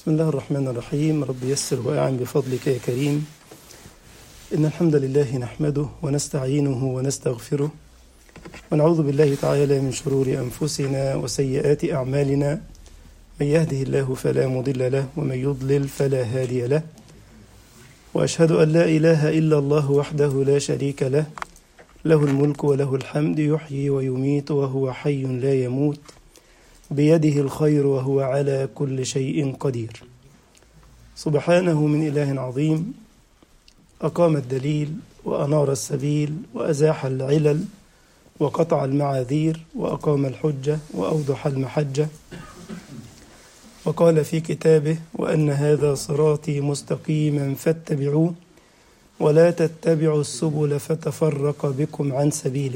بسم الله الرحمن الرحيم رب يسر وأعن بفضلك يا كريم إن الحمد لله نحمده ونستعينه ونستغفره ونعوذ بالله تعالى من شرور أنفسنا وسيئات أعمالنا من يهده الله فلا مضل له ومن يضلل فلا هادي له وأشهد أن لا إله إلا الله وحده لا شريك له له الملك وله الحمد يحيي ويميت وهو حي لا يموت بيده الخير وهو على كل شيء قدير سبحانه من إله عظيم أقام الدليل وأنار السبيل وأزاح العلل وقطع المعاذير وأقام الحجة وأوضح المحجة وقال في كتابه وأن هذا صراطي مستقيما فاتبعوه ولا تتبعوا السبل فتفرق بكم عن سبيله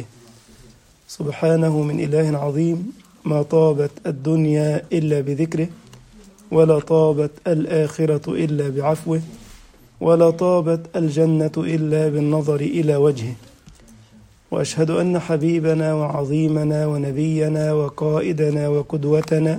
سبحانه من إله عظيم ما طابت الدنيا إلا بذكره ولا طابت الآخرة إلا بعفوه ولا طابت الجنة إلا بالنظر إلى وجهه وأشهد أن حبيبنا وعظيمنا ونبينا وقائدنا وقدوتنا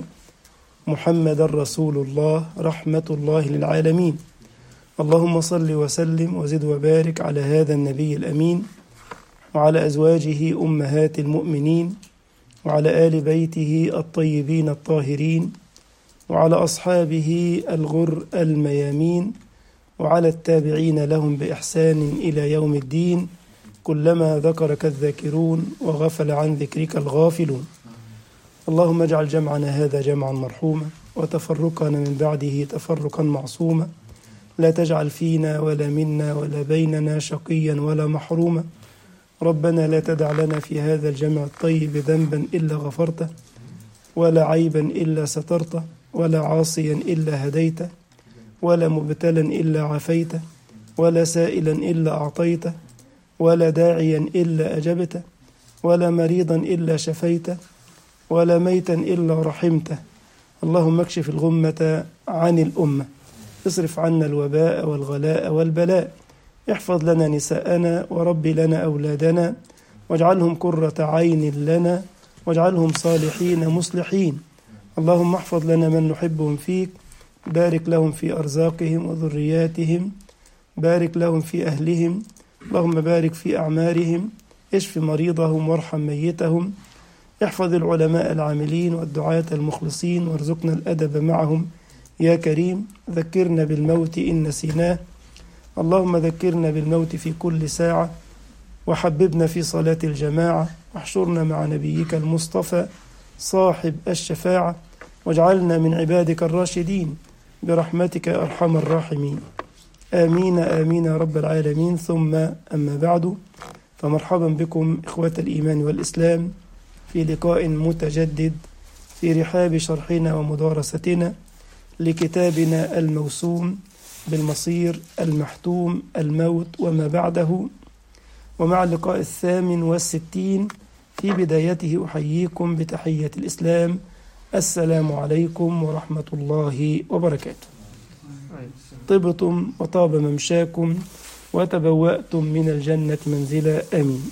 محمد رسول الله رحمة الله للعالمين اللهم صل وسلم وزد وبارك على هذا النبي الأمين وعلى أزواجه أمهات المؤمنين وعلى آل بيته الطيبين الطاهرين وعلى أصحابه الغر الميامين وعلى التابعين لهم بإحسان إلى يوم الدين كلما ذكرك الذاكرون وغفل عن ذكرك الغافلون اللهم اجعل جمعنا هذا جمعا مرحوما وتفرقنا من بعده تفرقا معصوما لا تجعل فينا ولا منا ولا بيننا شقيا ولا محروما ربنا لا تدع لنا في هذا الجمع الطيب ذنبا إلا غفرته ولا عيبا إلا سترته ولا عاصيا إلا هديته ولا مبتلا إلا عافيته ولا سائلا إلا أعطيته ولا داعيا إلا أجبته ولا مريضا إلا شفيته ولا ميتا إلا رحمته اللهم اكشف الغمة عن الأمة اصرف عنا الوباء والغلاء والبلاء احفظ لنا نساءنا ورب لنا أولادنا واجعلهم قرة عين لنا واجعلهم صالحين مصلحين اللهم احفظ لنا من نحبهم فيك بارك لهم في أرزاقهم وذرياتهم بارك لهم في أهلهم اللهم بارك في أعمارهم اشف مريضهم وارحم ميتهم احفظ العلماء العاملين والدعاة المخلصين وارزقنا الأدب معهم يا كريم ذكرنا بالموت إن نسيناه اللهم ذكرنا بالموت في كل ساعة وحببنا في صلاة الجماعة واحشرنا مع نبيك المصطفى صاحب الشفاعة واجعلنا من عبادك الراشدين برحمتك يا أرحم الراحمين آمين آمين يا رب العالمين ثم أما بعد فمرحبا بكم إخوة الإيمان والإسلام في لقاء متجدد في رحاب شرحنا ومدارستنا لكتابنا الموسوم بالمصير المحتوم الموت وما بعده ومع اللقاء الثامن والستين في بدايته أحييكم بتحية الإسلام السلام عليكم ورحمة الله وبركاته طبتم وطاب ممشاكم وتبوأتم من الجنة منزلا آمين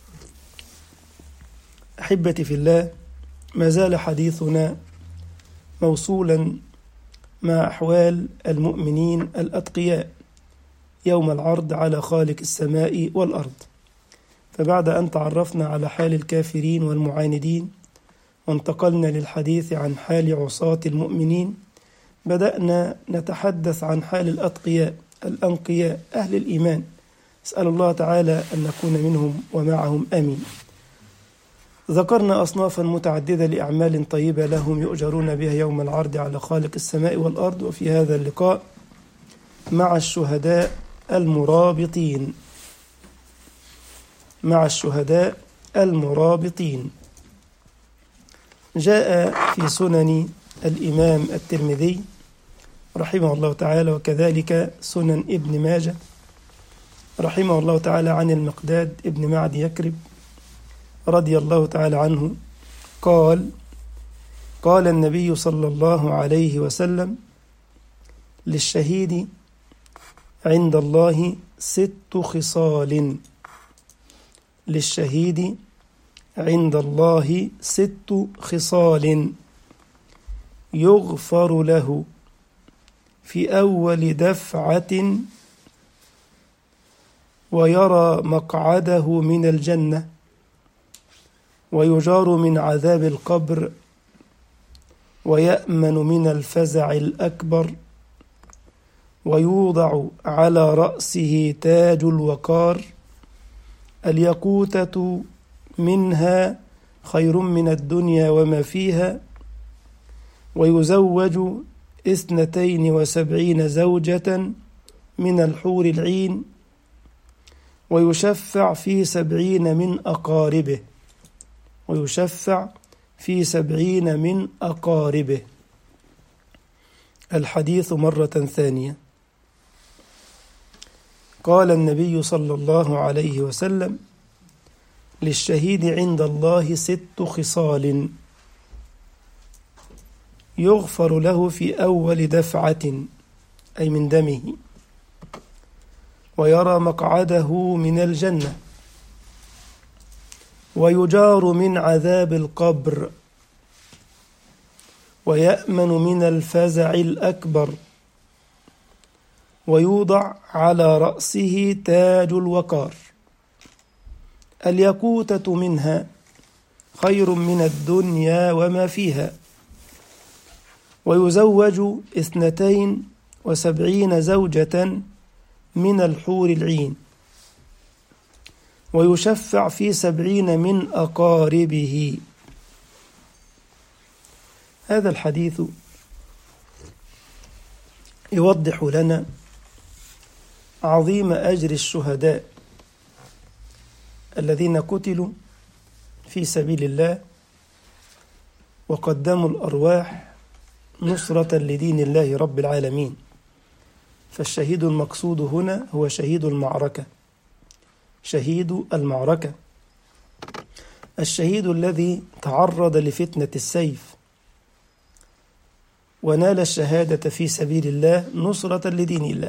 أحبتي في الله ما زال حديثنا موصولا مع أحوال المؤمنين الأتقياء يوم العرض على خالق السماء والأرض فبعد أن تعرفنا على حال الكافرين والمعاندين وانتقلنا للحديث عن حال عصاة المؤمنين بدأنا نتحدث عن حال الأتقياء الأنقياء أهل الإيمان أسأل الله تعالى أن نكون منهم ومعهم آمين ذكرنا أصنافا متعددة لأعمال طيبة لهم يؤجرون بها يوم العرض على خالق السماء والأرض وفي هذا اللقاء مع الشهداء المرابطين مع الشهداء المرابطين جاء في سنن الإمام الترمذي رحمه الله تعالى وكذلك سنن ابن ماجه رحمه الله تعالى عن المقداد ابن معد يكرب رضي الله تعالى عنه قال قال النبي صلى الله عليه وسلم للشهيد عند الله ست خصال للشهيد عند الله ست خصال يغفر له في أول دفعة ويرى مقعده من الجنة ويجار من عذاب القبر ويأمن من الفزع الأكبر ويوضع على رأسه تاج الوقار اليقوتة منها خير من الدنيا وما فيها ويزوج اثنتين وسبعين زوجة من الحور العين ويشفع في سبعين من أقاربه ويشفع في سبعين من أقاربه الحديث مرة ثانية قال النبي صلى الله عليه وسلم للشهيد عند الله ست خصال يغفر له في أول دفعة أي من دمه ويرى مقعده من الجنة ويجار من عذاب القبر ويأمن من الفزع الأكبر ويوضع على رأسه تاج الوقار اليقوتة منها خير من الدنيا وما فيها ويزوج اثنتين وسبعين زوجة من الحور العين ويشفع في سبعين من أقاربه هذا الحديث يوضح لنا عظيم أجر الشهداء الذين قتلوا في سبيل الله وقدموا الأرواح نصرة لدين الله رب العالمين فالشهيد المقصود هنا هو شهيد المعركة شهيد المعركة الشهيد الذي تعرض لفتنة السيف ونال الشهادة في سبيل الله نصرة لدين الله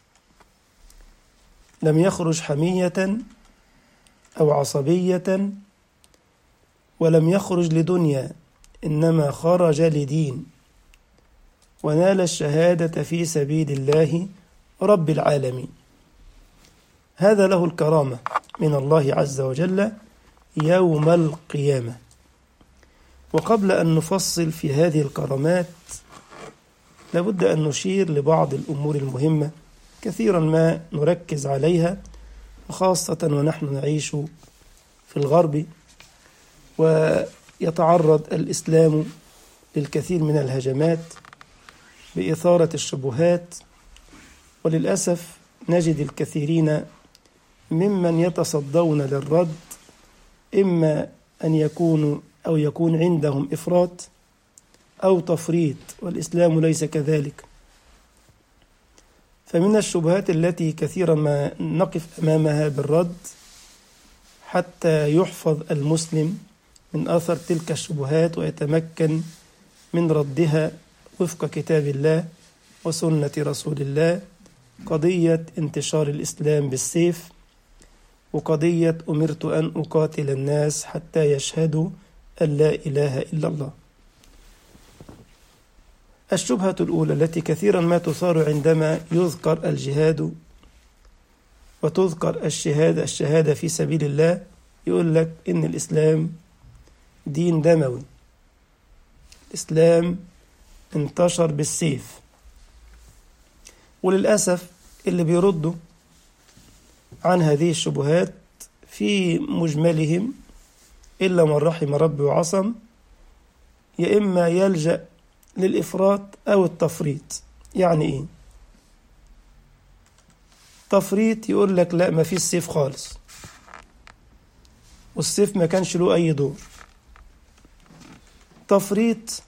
لم يخرج حمية أو عصبية ولم يخرج لدنيا إنما خرج لدين ونال الشهادة في سبيل الله رب العالمين هذا له الكرامة من الله عز وجل يوم القيامة وقبل أن نفصل في هذه الكرامات لابد أن نشير لبعض الأمور المهمة كثيرا ما نركز عليها وخاصة ونحن نعيش في الغرب ويتعرض الإسلام للكثير من الهجمات بإثارة الشبهات وللأسف نجد الكثيرين ممن يتصدون للرد إما أن يكونوا أو يكون عندهم إفراط أو تفريط والإسلام ليس كذلك فمن الشبهات التي كثيرا ما نقف أمامها بالرد حتى يحفظ المسلم من أثر تلك الشبهات ويتمكن من ردها وفق كتاب الله وسنة رسول الله قضية انتشار الإسلام بالسيف وقضية أمرت أن أقاتل الناس حتى يشهدوا أن لا إله إلا الله الشبهة الأولى التي كثيرا ما تثار عندما يذكر الجهاد وتذكر الشهادة الشهادة في سبيل الله يقول لك إن الإسلام دين دموي الإسلام انتشر بالسيف وللأسف اللي بيردوا عن هذه الشبهات في مجملهم إلا من رحم ربي وعصم يا إما يلجأ للإفراط أو التفريط يعني إيه؟ تفريط يقول لك لا ما فيش سيف خالص والسيف ما كانش له أي دور تفريط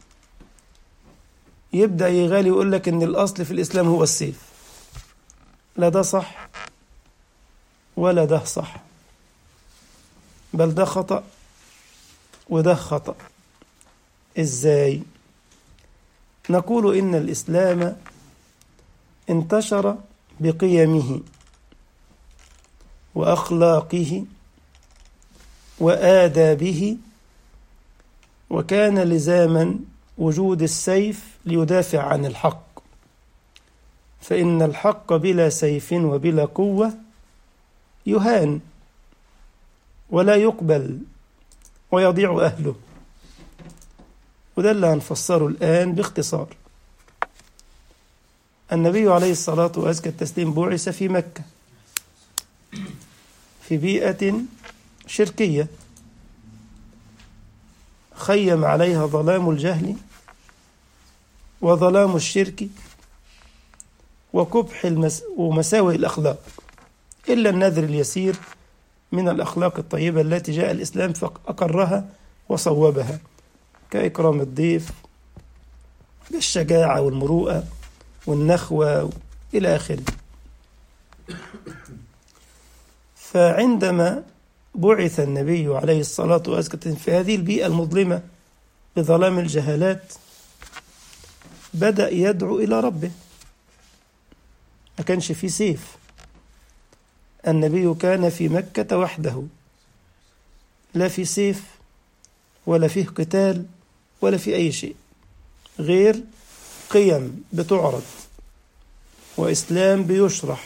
يبدأ يغالي يقول لك إن الأصل في الإسلام هو السيف لا ده صح ولا ده صح بل ده خطأ وده خطأ إزاي؟ نقول إن الإسلام انتشر بقيمه وأخلاقه وآدابه وكان لزاما وجود السيف ليدافع عن الحق فإن الحق بلا سيف وبلا قوة يهان ولا يقبل ويضيع أهله وده اللي هنفسره الآن باختصار النبي عليه الصلاة وأزكى التسليم بعث في مكة في بيئة شركية خيم عليها ظلام الجهل وظلام الشرك وكبح المس ومساوئ الأخلاق إلا النذر اليسير من الأخلاق الطيبة التي جاء الإسلام فأقرها وصوبها كإكرام الضيف بالشجاعة والمروءة والنخوة إلى آخره فعندما بعث النبي عليه الصلاة والسلام في هذه البيئة المظلمة بظلام الجهالات بدأ يدعو إلى ربه ما كانش فيه سيف النبي كان في مكة وحده لا في سيف ولا فيه قتال ولا في أي شيء غير قيم بتعرض وإسلام بيشرح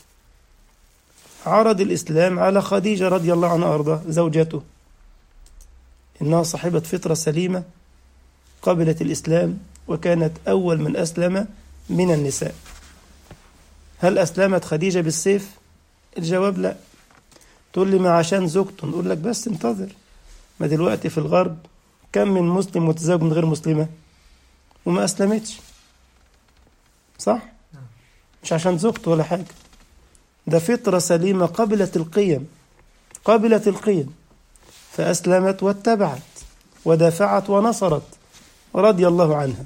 عرض الإسلام على خديجة رضي الله عنها أرضاه زوجته إنها صاحبة فطرة سليمة قبلت الإسلام وكانت أول من أسلم من النساء هل أسلمت خديجة بالسيف؟ الجواب لا تقول لي ما عشان زوجته نقول لك بس انتظر ما دلوقتي في الغرب كم من مسلم متزوج من غير مسلمة وما أسلمتش صح؟ مش عشان زوجته ولا حاجة ده فطرة سليمة قبلت القيم قبلت القيم فأسلمت واتبعت ودافعت ونصرت رضي الله عنها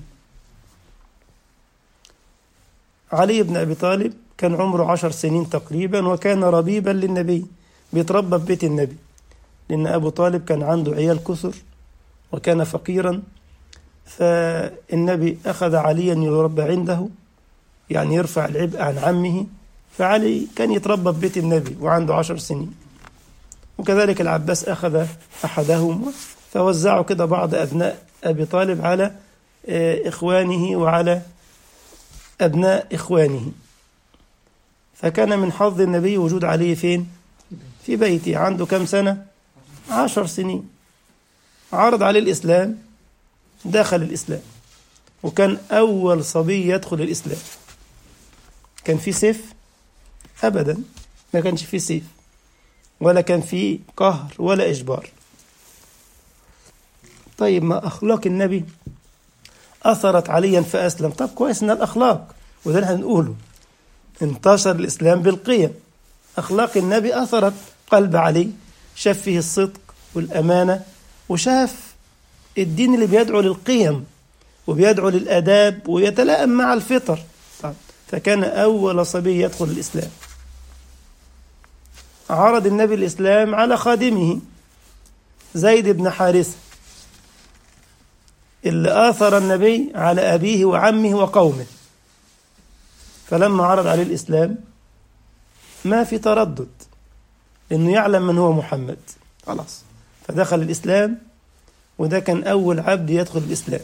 علي بن أبي طالب كان عمره عشر سنين تقريبا وكان ربيبا للنبي بيتربى في بيت النبي لأن أبو طالب كان عنده عيال كثر وكان فقيرا فالنبي أخذ عليا يربى عنده يعني يرفع العبء عن عمه فعلي كان يتربى في بيت النبي وعنده عشر سنين وكذلك العباس أخذ أحدهم فوزعوا كده بعض أبناء أبي طالب على إخوانه وعلى أبناء إخوانه فكان من حظ النبي وجود علي فين في بيته عنده كم سنة عشر سنين عرض عليه الإسلام دخل الإسلام وكان أول صبي يدخل الإسلام كان في سيف أبدا ما كانش في سيف ولا كان في قهر ولا إجبار طيب ما أخلاق النبي أثرت عليا فأسلم طب كويس إن الأخلاق وده اللي هنقوله انتشر الإسلام بالقيم أخلاق النبي أثرت قلب علي شاف فيه الصدق والأمانة وشاف الدين اللي بيدعو للقيم وبيدعو للآداب ويتلائم مع الفطر فكان أول صبي يدخل الإسلام عرض النبي الإسلام على خادمه زيد بن حارثة اللي آثر النبي على أبيه وعمه وقومه فلما عرض عليه الإسلام ما في تردد إنه يعلم من هو محمد خلاص فدخل الإسلام وده كان أول عبد يدخل الإسلام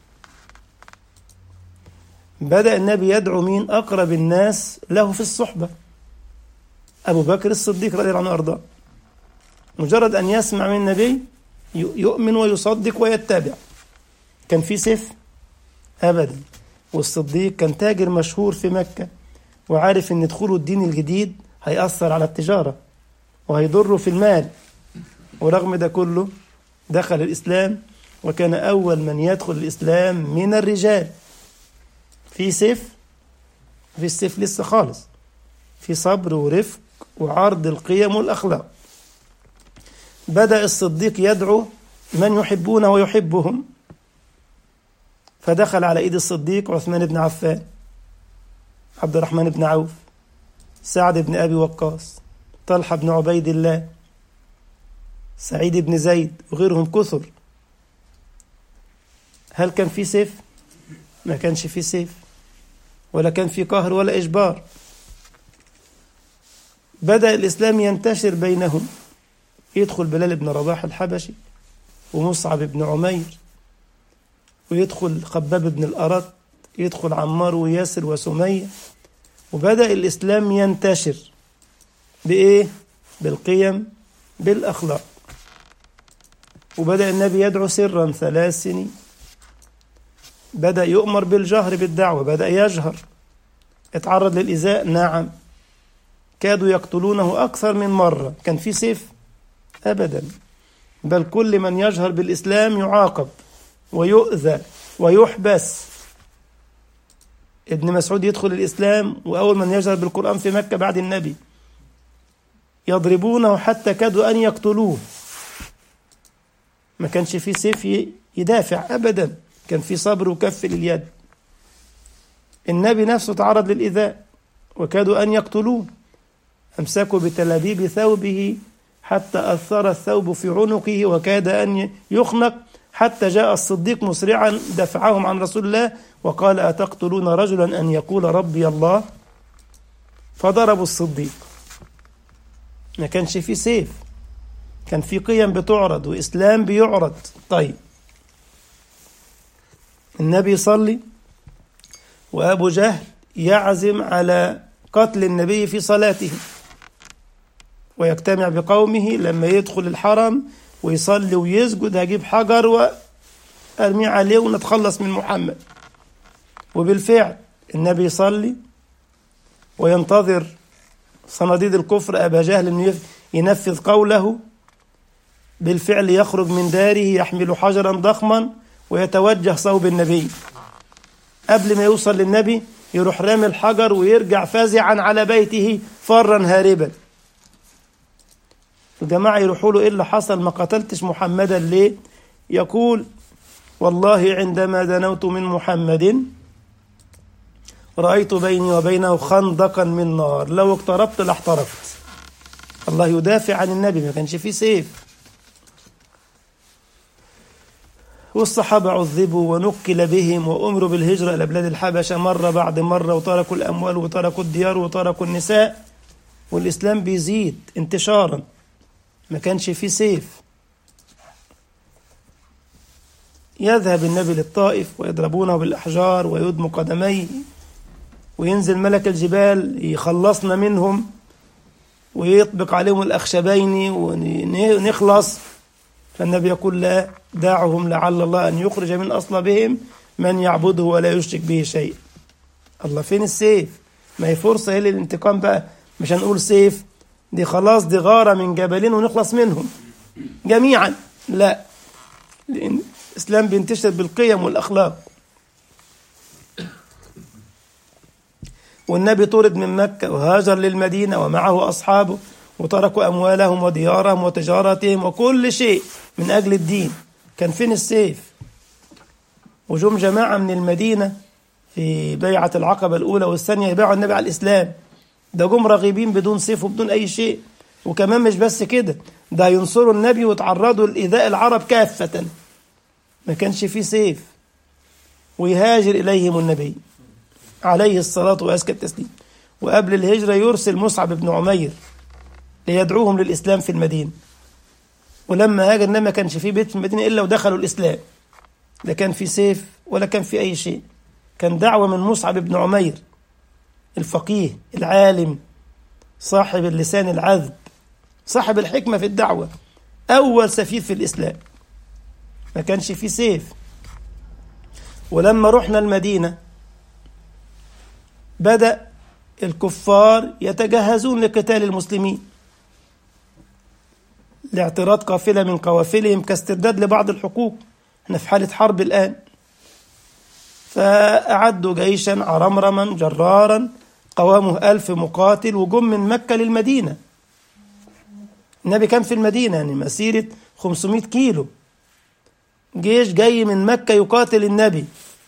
بدأ النبي يدعو مين أقرب الناس له في الصحبة أبو بكر الصديق رضي الله عنه وأرضاه مجرد أن يسمع من النبي يؤمن ويصدق ويتبع كان في سيف أبدا والصديق كان تاجر مشهور في مكة وعارف أن دخوله الدين الجديد هيأثر على التجارة وهيضره في المال ورغم ده كله دخل الإسلام وكان أول من يدخل الإسلام من الرجال في سيف في السيف لسه خالص في صبر ورفق وعرض القيم والأخلاق بدأ الصديق يدعو من يحبونه ويحبهم فدخل على ايد الصديق عثمان بن عفان عبد الرحمن بن عوف سعد بن ابي وقاص طلحه بن عبيد الله سعيد بن زيد وغيرهم كثر هل كان في سيف ما كانش في سيف ولا كان في قهر ولا اجبار بدا الاسلام ينتشر بينهم يدخل بلال بن رباح الحبشي ومصعب بن عمير ويدخل خباب بن الأرط يدخل عمار وياسر وسمية وبدأ الإسلام ينتشر بإيه؟ بالقيم بالأخلاق وبدأ النبي يدعو سرا ثلاث سنين بدأ يؤمر بالجهر بالدعوة بدأ يجهر اتعرض للإيذاء نعم كادوا يقتلونه أكثر من مرة كان في سيف أبدا بل كل من يجهر بالإسلام يعاقب ويؤذى ويحبس ابن مسعود يدخل الإسلام وأول من يجهر بالقرآن في مكة بعد النبي يضربونه حتى كادوا أن يقتلوه ما كانش فيه سيف يدافع أبدا كان في صبر وكف لليد النبي نفسه تعرض للإيذاء وكادوا أن يقتلوه أمسكوا بتلابيب ثوبه حتى أثر الثوب في عنقه وكاد أن يخنق حتى جاء الصديق مسرعا دفعهم عن رسول الله وقال أتقتلون رجلا أن يقول ربي الله فضربوا الصديق ما كانش في سيف كان في قيم بتعرض وإسلام بيعرض طيب النبي يصلي وأبو جهل يعزم على قتل النبي في صلاته ويجتمع بقومه لما يدخل الحرم ويصلي ويسجد هجيب حجر وأرميه عليه ونتخلص من محمد وبالفعل النبي يصلي وينتظر صناديد الكفر أبا جهل أنه ينفذ قوله بالفعل يخرج من داره يحمل حجرا ضخما ويتوجه صوب النبي قبل ما يوصل للنبي يروح رامي الحجر ويرجع فازعا على بيته فرا هاربا الجماعة يروحوا له إيه اللي حصل ما قتلتش محمدا ليه يقول والله عندما دنوت من محمد رأيت بيني وبينه خندقا من نار لو اقتربت لاحترقت الله يدافع عن النبي ما كانش فيه سيف والصحابة عذبوا ونكل بهم وأمروا بالهجرة إلى بلاد الحبشة مرة بعد مرة وتركوا الأموال وتركوا الديار وتركوا النساء والإسلام بيزيد انتشارا ما كانش فيه سيف يذهب النبي للطائف ويضربونه بالأحجار ويدم قدميه وينزل ملك الجبال يخلصنا منهم ويطبق عليهم الأخشبين ونخلص فالنبي يقول لا دعهم لعل الله أن يخرج من أصلابهم من يعبده ولا يشرك به شيء الله فين السيف ما هي فرصة هي للانتقام بقى مش هنقول سيف دي خلاص دي غارة من جبلين ونخلص منهم جميعا لا لأن الإسلام بينتشر بالقيم والأخلاق والنبي طرد من مكة وهاجر للمدينة ومعه أصحابه وتركوا أموالهم وديارهم وتجارتهم وكل شيء من أجل الدين كان فين السيف وجم جماعة من المدينة في بيعة العقبة الأولى والثانية يبيعوا النبي على الإسلام ده جم راغبين بدون سيف وبدون أي شيء وكمان مش بس كده ده ينصروا النبي وتعرضوا لإيذاء العرب كافة ما كانش فيه سيف ويهاجر إليهم النبي عليه الصلاة وأزكى التسليم وقبل الهجرة يرسل مصعب بن عمير ليدعوهم للإسلام في المدينة ولما هاجر ما كانش في بيت في المدينة إلا ودخلوا الإسلام لا كان في سيف ولا كان في أي شيء كان دعوة من مصعب بن عمير الفقيه العالم صاحب اللسان العذب صاحب الحكمة في الدعوة أول سفير في الإسلام ما كانش في سيف ولما رحنا المدينة بدأ الكفار يتجهزون لقتال المسلمين لاعتراض قافلة من قوافلهم كاسترداد لبعض الحقوق احنا في حالة حرب الآن فأعدوا جيشا عرمرما جرارا قوامه ألف مقاتل وجم من مكة للمدينة النبي كان في المدينة يعني مسيرة 500 كيلو جيش جاي من مكة يقاتل النبي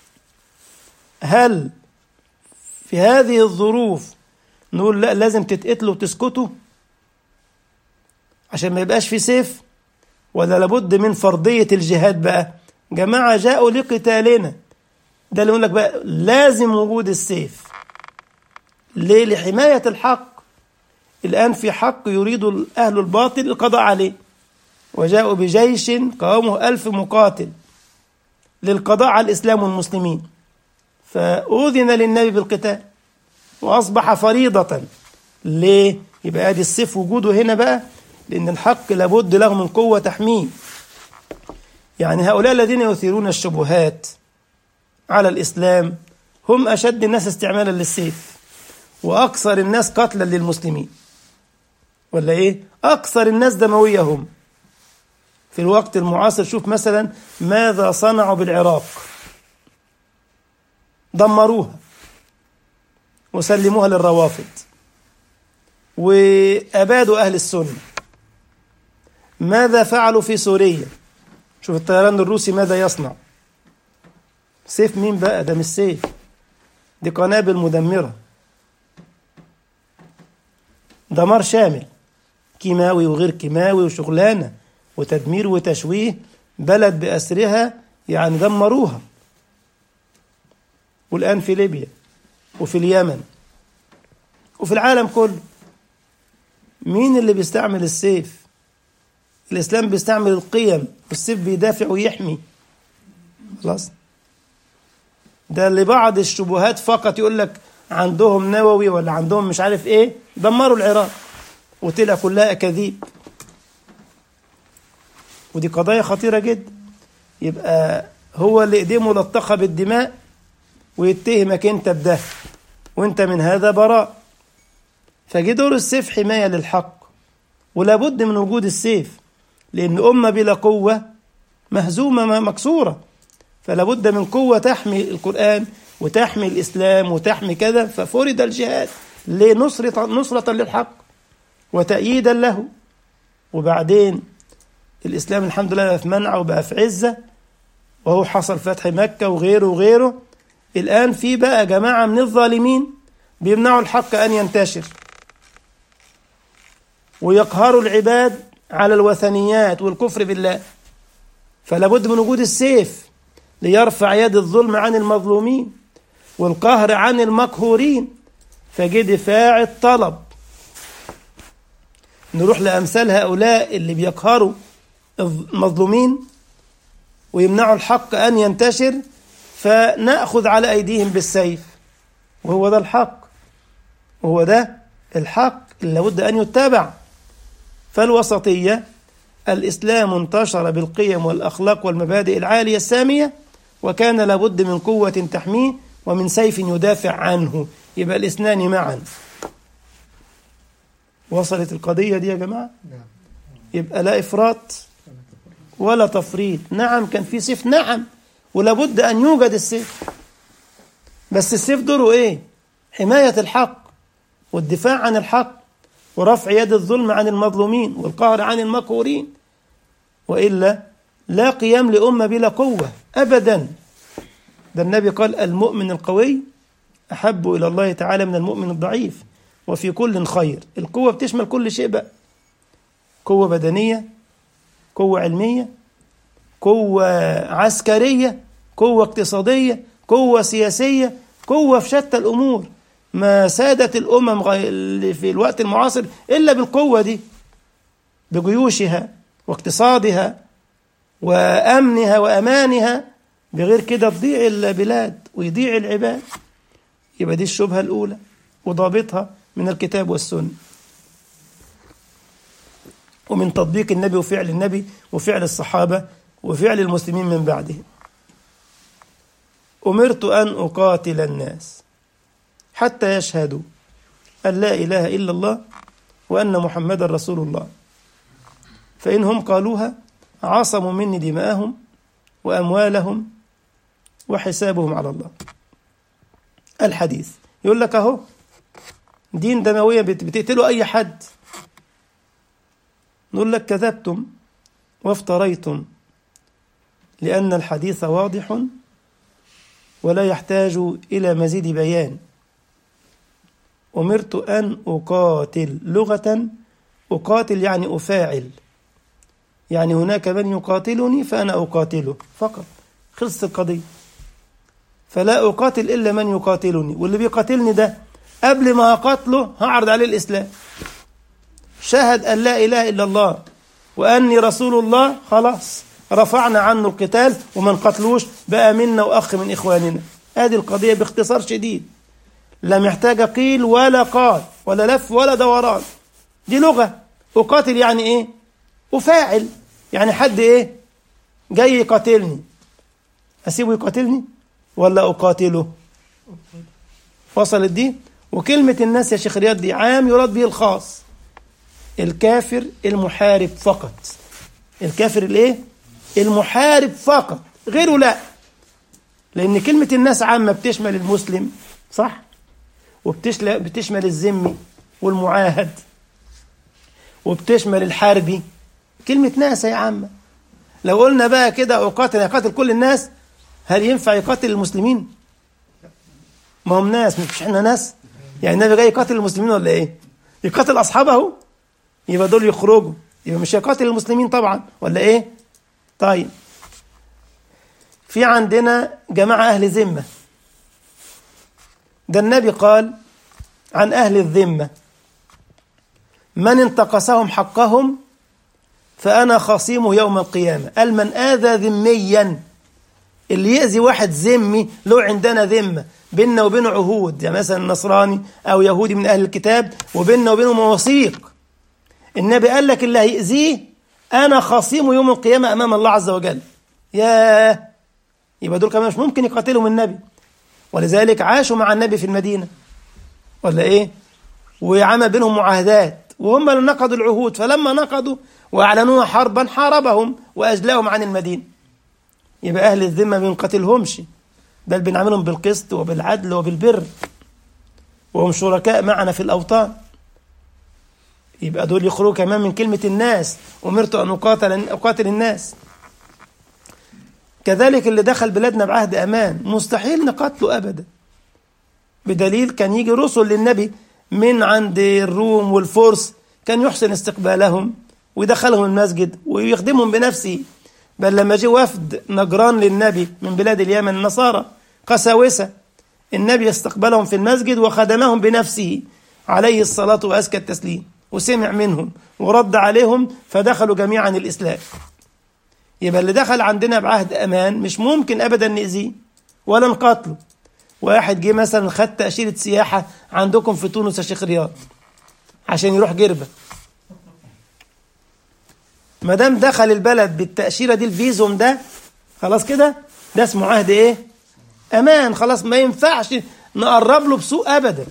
هل في هذه الظروف نقول لا لازم تتقتلوا وتسكتوا عشان ما يبقاش في سيف ولا لابد من فرضية الجهاد بقى جماعة جاءوا لقتالنا ده اللي يقول لك بقى لازم وجود السيف ليه لحماية الحق الآن في حق يريد أهل الباطل القضاء عليه وجاءوا بجيش قوامه ألف مقاتل للقضاء على الإسلام والمسلمين فأذن للنبي بالقتال وأصبح فريضة ليه؟ يبقى ادي السيف وجوده هنا بقى لأن الحق لابد له من قوة تحميه يعني هؤلاء الذين يثيرون الشبهات على الإسلام هم أشد الناس استعمالا للسيف وأكثر الناس قتلا للمسلمين ولا إيه؟ أكثر الناس دموية هم في الوقت المعاصر شوف مثلا ماذا صنعوا بالعراق دمروها وسلموها للروافض وأبادوا أهل السنة ماذا فعلوا في سوريا شوف الطيران الروسي ماذا يصنع سيف مين بقى ده مش سيف دي قنابل مدمرة دمار شامل كيماوي وغير كيماوي وشغلانة وتدمير وتشويه بلد بأسرها يعني دمروها والآن في ليبيا وفي اليمن وفي العالم كله مين اللي بيستعمل السيف الإسلام بيستعمل القيم والسيف بيدافع ويحمي خلاص ده لبعض الشبهات فقط يقول لك عندهم نووي ولا عندهم مش عارف ايه دمروا العراق وطلع كلها اكاذيب ودي قضايا خطيره جدا يبقى هو اللي ايديه ملطخه بالدماء ويتهمك انت بده وانت من هذا براء فجه دور السيف حمايه للحق ولا بد من وجود السيف لان امه بلا قوه مهزومه مكسوره فلا بد من قوه تحمي القران وتحمي الاسلام وتحمي كذا ففرض الجهاد لنصرة نصرة للحق وتأييدا له وبعدين الإسلام الحمد لله بقى في منع وبقى في عزة وهو حصل فتح مكة وغيره وغيره الآن في بقى جماعة من الظالمين بيمنعوا الحق أن ينتشر ويقهروا العباد على الوثنيات والكفر بالله فلا بد من وجود السيف ليرفع يد الظلم عن المظلومين والقهر عن المقهورين فجه دفاع الطلب نروح لأمثال هؤلاء اللي بيقهروا المظلومين ويمنعوا الحق أن ينتشر فنأخذ على أيديهم بالسيف وهو ده الحق وهو ده الحق اللي لابد أن يتبع فالوسطية الإسلام انتشر بالقيم والأخلاق والمبادئ العالية السامية وكان لابد من قوة تحميه ومن سيف يدافع عنه يبقى الاثنان معا وصلت القضية دي يا جماعة يبقى لا إفراط ولا تفريط نعم كان في سيف نعم ولابد أن يوجد السيف بس السيف دوره إيه حماية الحق والدفاع عن الحق ورفع يد الظلم عن المظلومين والقهر عن المقهورين وإلا لا قيام لأمة بلا قوة أبدا ده النبي قال المؤمن القوي أحب إلى الله تعالى من المؤمن الضعيف وفي كل خير القوة بتشمل كل شيء بقى قوة بدنية قوة علمية قوة عسكرية قوة اقتصادية قوة سياسية قوة في شتى الأمور ما سادت الأمم اللي في الوقت المعاصر إلا بالقوة دي بجيوشها واقتصادها وأمنها وأمانها بغير كده تضيع البلاد ويضيع العباد يبقى دي الشبهة الأولى وضابطها من الكتاب والسنة ومن تطبيق النبي وفعل النبي وفعل الصحابة وفعل المسلمين من بعدهم أمرت أن أقاتل الناس حتى يشهدوا أن لا إله إلا الله وأن محمدا رسول الله فإنهم قالوها عصموا مني دماءهم وأموالهم وحسابهم على الله الحديث يقول لك أهو دين دموية بتقتلوا أي حد نقول لك كذبتم وافتريتم لأن الحديث واضح ولا يحتاج إلى مزيد بيان أمرت أن أقاتل لغة أقاتل يعني أفاعل يعني هناك من يقاتلني فأنا أقاتله فقط خلصت القضية فلا أقاتل إلا من يقاتلني واللي بيقاتلني ده قبل ما أقاتله هعرض عليه الإسلام شهد أن لا إله إلا الله وأني رسول الله خلاص رفعنا عنه القتال ومن قتلوش بقى منا وأخ من إخواننا هذه القضية باختصار شديد لا محتاجة قيل ولا قال ولا لف ولا دوران دي لغة أقاتل يعني إيه أفاعل يعني حد إيه جاي يقاتلني أسيبه يقاتلني ولا أقاتله وصلت دي وكلمة الناس يا شيخ رياض دي عام يراد به الخاص الكافر المحارب فقط الكافر الايه المحارب فقط غيره لا لان كلمة الناس عامة بتشمل المسلم صح وبتشمل بتشمل الذمي والمعاهد وبتشمل الحاربي كلمة ناس هي عامة لو قلنا بقى كده أقاتل يقاتل كل الناس هل ينفع يقاتل المسلمين؟ ما هم ناس مش احنا ناس يعني النبي جاي يقاتل المسلمين ولا ايه؟ يقاتل أصحابه يبقى دول يخرجوا يبقى مش يقاتل المسلمين طبعا ولا ايه؟ طيب في عندنا جماعة أهل ذمة ده النبي قال عن أهل الذمة من انتقصهم حقهم فأنا خصيمه يوم القيامة قال من آذى ذميا اللي يأذي واحد ذمي له عندنا ذمة بيننا وبينه عهود يعني مثلا نصراني أو يهودي من أهل الكتاب وبيننا وبينه مواثيق النبي قال لك اللي هيأذيه أنا خصيمه يوم القيامة أمام الله عز وجل ياه يبقى دول كمان مش ممكن يقاتلهم النبي ولذلك عاشوا مع النبي في المدينة ولا إيه وعمل بينهم معاهدات وهم اللي نقضوا العهود فلما نقضوا وأعلنوها حربا حاربهم وأجلاهم عن المدينة يبقى أهل الذمة ما بنقاتلهمش بل بنعملهم بالقسط وبالعدل وبالبر وهم شركاء معنا في الأوطان يبقى دول يخرجوا كمان من كلمة الناس أمرت أن أقاتل أقاتل الناس كذلك اللي دخل بلادنا بعهد أمان مستحيل نقاتله أبدا بدليل كان يجي رسل للنبي من عند الروم والفرس كان يحسن استقبالهم ويدخلهم المسجد ويخدمهم بنفسه بل لما جه وفد نجران للنبي من بلاد اليمن النصارى قساوسة النبي استقبلهم في المسجد وخدمهم بنفسه عليه الصلاة وأزكى التسليم وسمع منهم ورد عليهم فدخلوا جميعا الإسلام يبقى اللي دخل عندنا بعهد أمان مش ممكن أبدا نأذيه ولا نقاتله واحد جه مثلا خد تأشيرة سياحة عندكم في تونس يا شيخ رياض عشان يروح جربة ما دام دخل البلد بالتأشيرة دي الفيزوم ده خلاص كده ده اسمه عهد ايه امان خلاص ما ينفعش نقرب له بسوء ابدا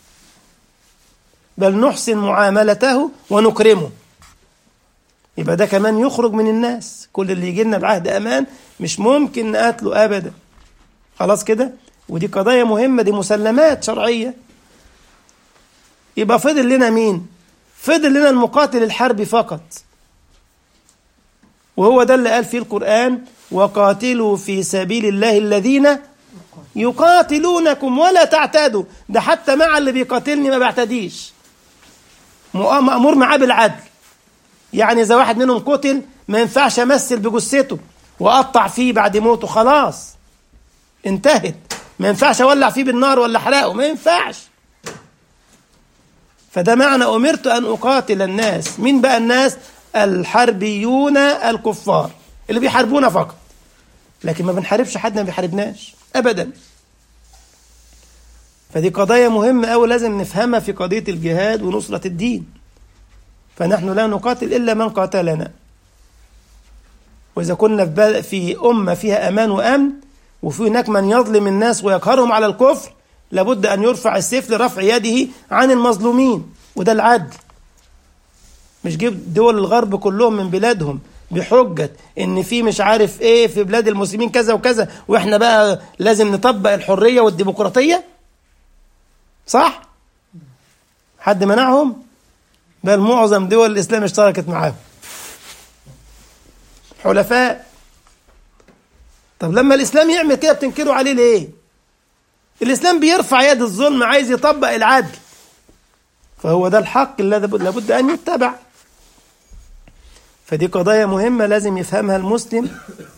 بل نحسن معاملته ونكرمه يبقى ده كمان يخرج من الناس كل اللي يجي لنا بعهد امان مش ممكن نقاتله ابدا خلاص كده ودي قضايا مهمه دي مسلمات شرعيه يبقى فضل لنا مين فضل لنا المقاتل الحربي فقط وهو ده اللي قال فيه القرآن وقاتلوا في سبيل الله الذين يقاتلونكم ولا تعتادوا ده حتى مع اللي بيقاتلني ما بعتديش مأمور معاه بالعدل يعني إذا واحد منهم قتل ما ينفعش أمثل بجثته وأقطع فيه بعد موته خلاص انتهت ما ينفعش أولع فيه بالنار ولا أحرقه ما ينفعش فده معنى أمرت أن أقاتل الناس مين بقى الناس الحربيون الكفار اللي بيحاربونا فقط لكن ما بنحاربش حد ما بيحاربناش ابدا فدي قضايا مهمة أوي لازم نفهمها في قضية الجهاد ونصرة الدين فنحن لا نقاتل إلا من قاتلنا وإذا كنا في, في أمة فيها أمان وأمن وفي هناك من يظلم الناس ويقهرهم على الكفر لابد أن يرفع السيف لرفع يده عن المظلومين وده العدل مش جيب دول الغرب كلهم من بلادهم بحجة ان في مش عارف ايه في بلاد المسلمين كذا وكذا واحنا بقى لازم نطبق الحرية والديمقراطية صح حد منعهم بل معظم دول الاسلام اشتركت معاهم حلفاء طب لما الاسلام يعمل كده بتنكروا عليه ليه الاسلام بيرفع يد الظلم عايز يطبق العدل فهو ده الحق الذي لابد ان يتبع فدي قضايا مهمة لازم يفهمها المسلم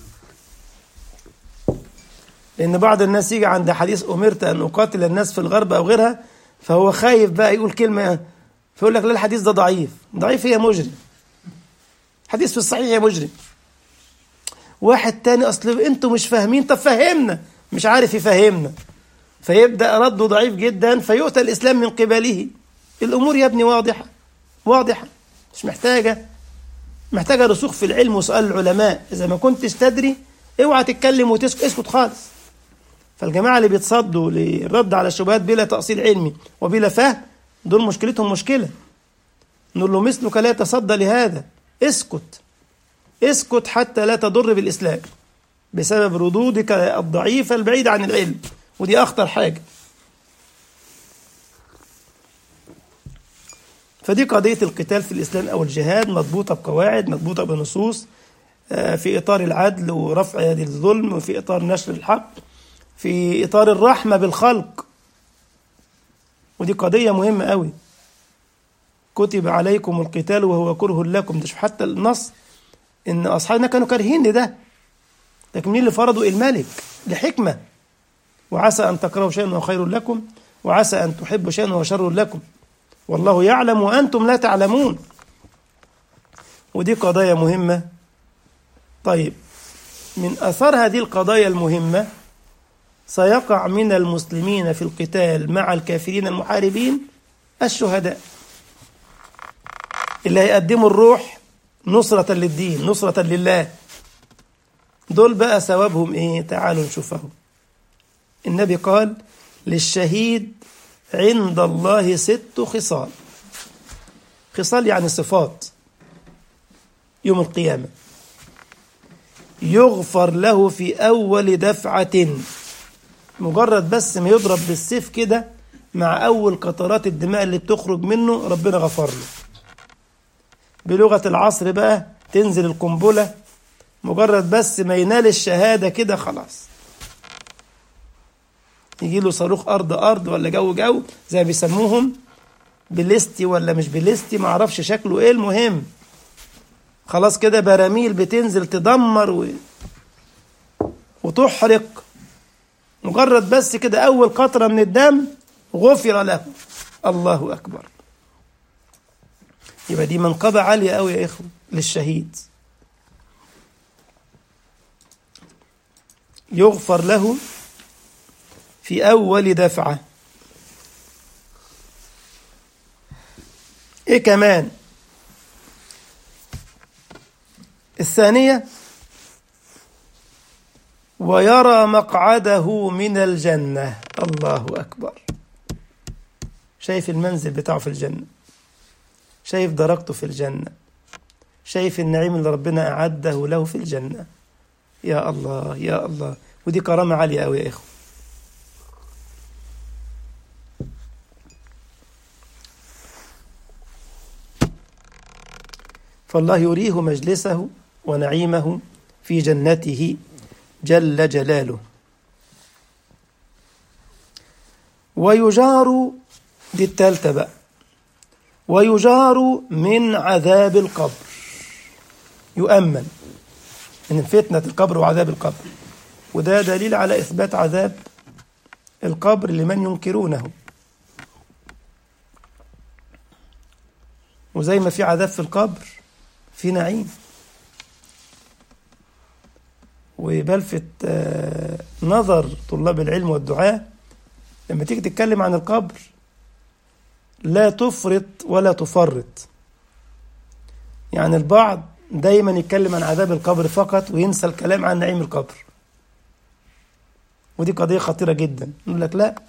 لأن بعض الناس يجي عند حديث أمرت أن أقاتل الناس في الغرب أو غيرها فهو خايف بقى يقول كلمة فيقول لك لا الحديث ده ضعيف ضعيف هي مجرم حديث في الصحيح يا مجرم واحد تاني أصل أنتوا مش فاهمين طب فهمنا مش عارف يفهمنا فيبدأ رده ضعيف جدا فيؤتى الإسلام من قبله الأمور يا ابني واضحة واضحة مش محتاجة محتاجة رسوخ في العلم وسؤال العلماء إذا ما كنتش تدري اوعى تتكلم وتسكت اسكت خالص فالجماعة اللي بيتصدوا للرد على الشبهات بلا تأصيل علمي وبلا فهم دول مشكلتهم مشكلة نقول له مثلك لا يتصدى لهذا اسكت اسكت حتى لا تضر بالإسلام بسبب ردودك الضعيفة البعيدة عن العلم ودي أخطر حاجة فدي قضية القتال في الإسلام أو الجهاد مضبوطة بقواعد مضبوطة بنصوص في إطار العدل ورفع يد الظلم وفي إطار نشر الحق في إطار الرحمة بالخلق ودي قضية مهمة قوي كتب عليكم القتال وهو كره لكم ده حتى النص إن أصحابنا كانوا كارهين لده لكن مين اللي فرضوا الملك لحكمة وعسى أن تكرهوا شيئا وهو خير لكم وعسى أن تحبوا شيئا وهو شر لكم والله يعلم وأنتم لا تعلمون ودي قضايا مهمة طيب من أثر هذه القضايا المهمة سيقع من المسلمين في القتال مع الكافرين المحاربين الشهداء اللي هيقدموا الروح نصرة للدين نصرة لله دول بقى ثوابهم ايه تعالوا نشوفهم النبي قال للشهيد عند الله ست خصال خصال يعني صفات يوم القيامة يغفر له في أول دفعة مجرد بس ما يضرب بالسيف كده مع أول قطرات الدماء اللي بتخرج منه ربنا غفر له بلغة العصر بقى تنزل القنبلة مجرد بس ما ينال الشهادة كده خلاص يجي له صاروخ أرض أرض ولا جو جو زي ما بيسموهم بليستي ولا مش بليستي معرفش شكله إيه المهم خلاص كده براميل بتنزل تدمر و... وتحرق مجرد بس كده أول قطرة من الدم غفر له الله أكبر يبقى دي منقبة عالية أوي يا إخوة للشهيد يغفر له في أول دفعة إيه كمان الثانية ويرى مقعده من الجنة الله أكبر شايف المنزل بتاعه في الجنة شايف درجته في الجنة شايف النعيم اللي ربنا أعده له في الجنة يا الله يا الله ودي كرامة عالية أوي يا إخوة فالله يريه مجلسه ونعيمه في جنته جل جلاله ويجار دي التالتة بقى ويجار من عذاب القبر يؤمن من فتنة القبر وعذاب القبر وده دليل على إثبات عذاب القبر لمن ينكرونه وزي ما في عذاب في القبر في نعيم وبلفت نظر طلاب العلم والدعاء لما تيجي تتكلم عن القبر لا تفرط ولا تفرط يعني البعض دايما يتكلم عن عذاب القبر فقط وينسى الكلام عن نعيم القبر ودي قضية خطيرة جدا نقول لك لا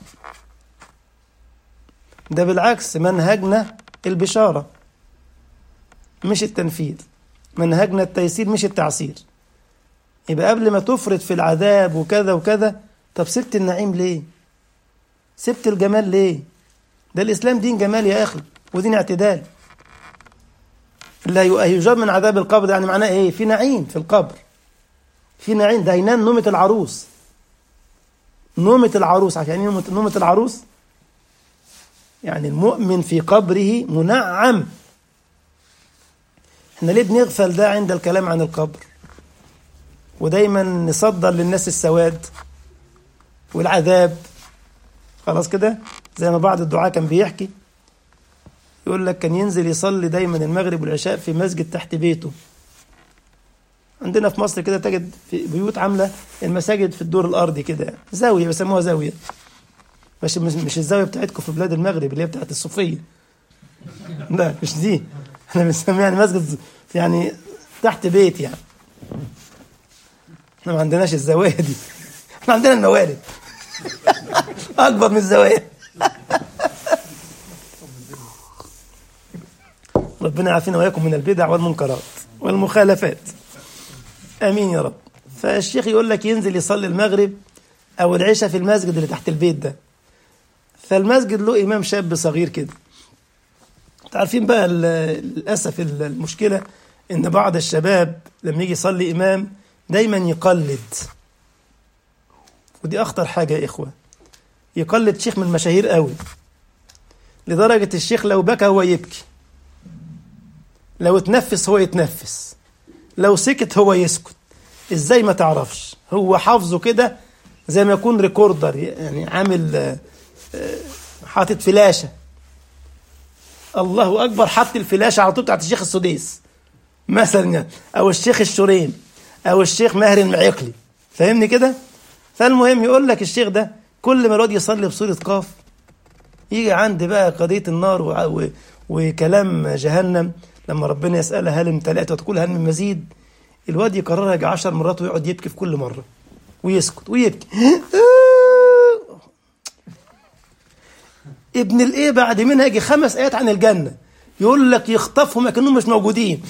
ده بالعكس منهجنا البشارة مش التنفيذ منهجنا التيسير مش التعسير يبقى قبل ما تفرط في العذاب وكذا وكذا طب سبت النعيم ليه سبت الجمال ليه ده الإسلام دين جمال يا أخي ودين اعتدال لا يجاب من عذاب القبر ده يعني معناه ايه في نعيم في القبر في نعيم ده هينام نومة العروس نومة العروس عشان يعني نومة العروس يعني المؤمن في قبره منعم احنا ليه بنغفل ده عند الكلام عن القبر ودايما نصدر للناس السواد والعذاب خلاص كده زي ما بعض الدعاء كان بيحكي يقول لك كان ينزل يصلي دايما المغرب والعشاء في مسجد تحت بيته عندنا في مصر كده تجد في بيوت عامله المساجد في الدور الارضي كده زاويه بيسموها زاويه مش مش, مش الزاويه بتاعتكم في بلاد المغرب اللي هي بتاعت الصوفيه لا مش دي احنا بنسميها يعني مسجد يعني تحت بيت يعني احنا ما عندناش الزوايا دي احنا عندنا الموالد اكبر من الزوايا ربنا يعافينا واياكم من البدع والمنكرات والمخالفات امين يا رب فالشيخ يقول لك ينزل يصلي المغرب او العشاء في المسجد اللي تحت البيت ده فالمسجد له امام شاب صغير كده عارفين بقى للاسف المشكله ان بعض الشباب لما يجي يصلي امام دايما يقلد ودي اخطر حاجه يا اخوه يقلد شيخ من المشاهير قوي لدرجه الشيخ لو بكى هو يبكي لو اتنفس هو يتنفس لو سكت هو يسكت ازاي ما تعرفش هو حافظه كده زي ما يكون ريكوردر يعني عامل حاطط فلاشه الله اكبر حط الفلاشه على طول بتاعت الشيخ السديس مثلا يعني او الشيخ الشورين او الشيخ ماهر المعيقلي فاهمني كده فالمهم يقول لك الشيخ ده كل ما الواد يصلي بسوره قاف يجي عند بقى قضيه النار و... و... وكلام جهنم لما ربنا يسألها هل امتلأت وتقول هل من مزيد الواد يكررها يجي عشر مرات ويقعد يبكي في كل مرة ويسكت ويبكي ابن الايه بعد منها يجي خمس ايات عن الجنة يقول لك يخطفهم لكنهم مش موجودين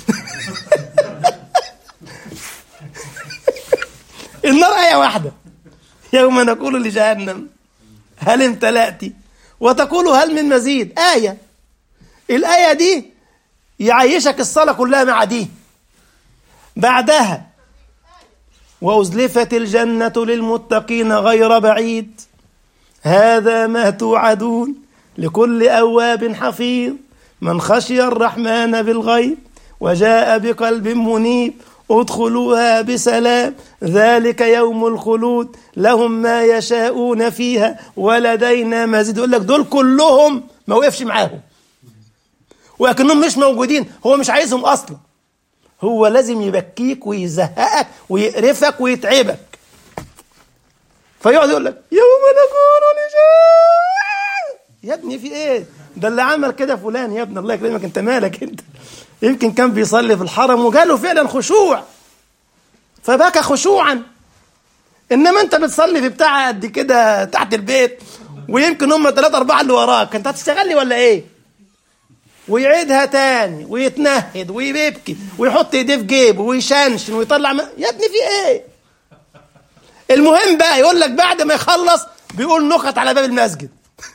النار آية واحدة يوم نقول لجهنم هل امتلأت وتقول هل من مزيد آية الآية دي يعيشك الصلاة كلها مع دي بعدها وأزلفت الجنة للمتقين غير بعيد هذا ما توعدون لكل أواب حفيظ من خشي الرحمن بالغيب وجاء بقلب منيب ادخلوها بسلام ذلك يوم الخلود لهم ما يشاءون فيها ولدينا مزيد يقول لك دول كلهم ما وقفش معاهم ولكنهم مش موجودين هو مش عايزهم اصلا هو لازم يبكيك ويزهقك ويقرفك ويتعبك فيقعد يقول لك يوم نكون لجان يا ابني في ايه ده اللي عمل كده فلان يا ابني الله يكرمك انت مالك انت يمكن كان بيصلي في الحرم وجاله فعلا خشوع فبكى خشوعا انما انت بتصلي في بتاع قد كده تحت البيت ويمكن هم ثلاثة أربعة اللي وراك أنت هتشتغل لي ولا إيه؟ ويعيدها تاني ويتنهد ويبكي ويحط ايديه في جيبه ويشنشن ويطلع م... يا ابني في ايه؟ المهم بقى يقول لك بعد ما يخلص بيقول نكت على باب المسجد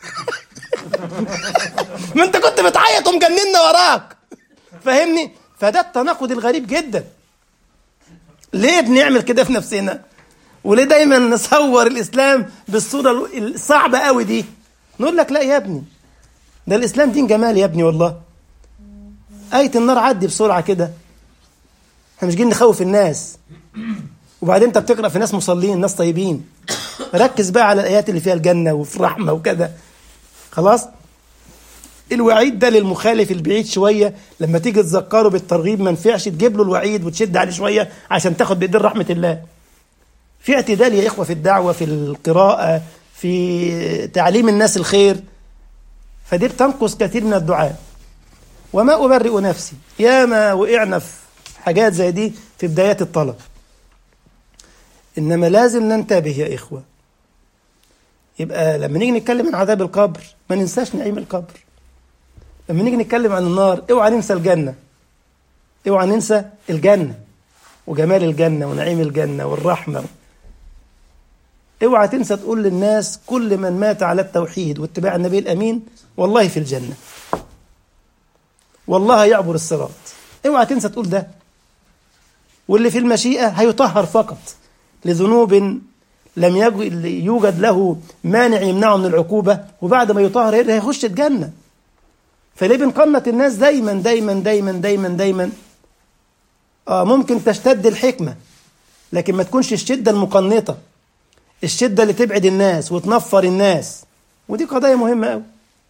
ما انت كنت بتعيط ومجننا وراك فاهمني؟ فده التناقض الغريب جدا ليه بنعمل كده في نفسنا؟ وليه دايما نصور الاسلام بالصوره الصعبه قوي دي؟ نقول لك لا يا ابني ده الاسلام دين جمال يا ابني والله آية النار عدي بسرعة كده احنا مش جايين نخوف الناس وبعدين انت بتقرأ في ناس مصلين ناس طيبين ركز بقى على الآيات اللي فيها الجنة وفي الرحمة وكذا خلاص الوعيد ده للمخالف البعيد شوية لما تيجي تذكره بالترغيب ما نفعش تجيب له الوعيد وتشد عليه شوية عشان تاخد بإيدين رحمة الله في اعتدال يا إخوة في الدعوة في القراءة في تعليم الناس الخير فدي بتنقص كثير من الدعاء وما أبرئ نفسي يا ما وقعنا في حاجات زي دي في بدايات الطلب إنما لازم ننتبه يا إخوة يبقى لما نيجي نتكلم عن عذاب القبر ما ننساش نعيم القبر لما نيجي نتكلم عن النار اوعى ننسى الجنة اوعى ننسى الجنة وجمال الجنة ونعيم الجنة والرحمة اوعى تنسى تقول للناس كل من مات على التوحيد واتباع النبي الامين والله في الجنه والله يعبر الصراط اوعى تنسى تقول ده واللي في المشيئه هيطهر فقط لذنوب لم يوجد له مانع يمنعه من العقوبه وبعد ما يطهر هيخش الجنه فليه بنقنط الناس دايما دايما دايما دايما دايما اه ممكن تشتد الحكمه لكن ما تكونش الشده المقنطه الشدة اللي تبعد الناس وتنفر الناس ودي قضايا مهمة قوي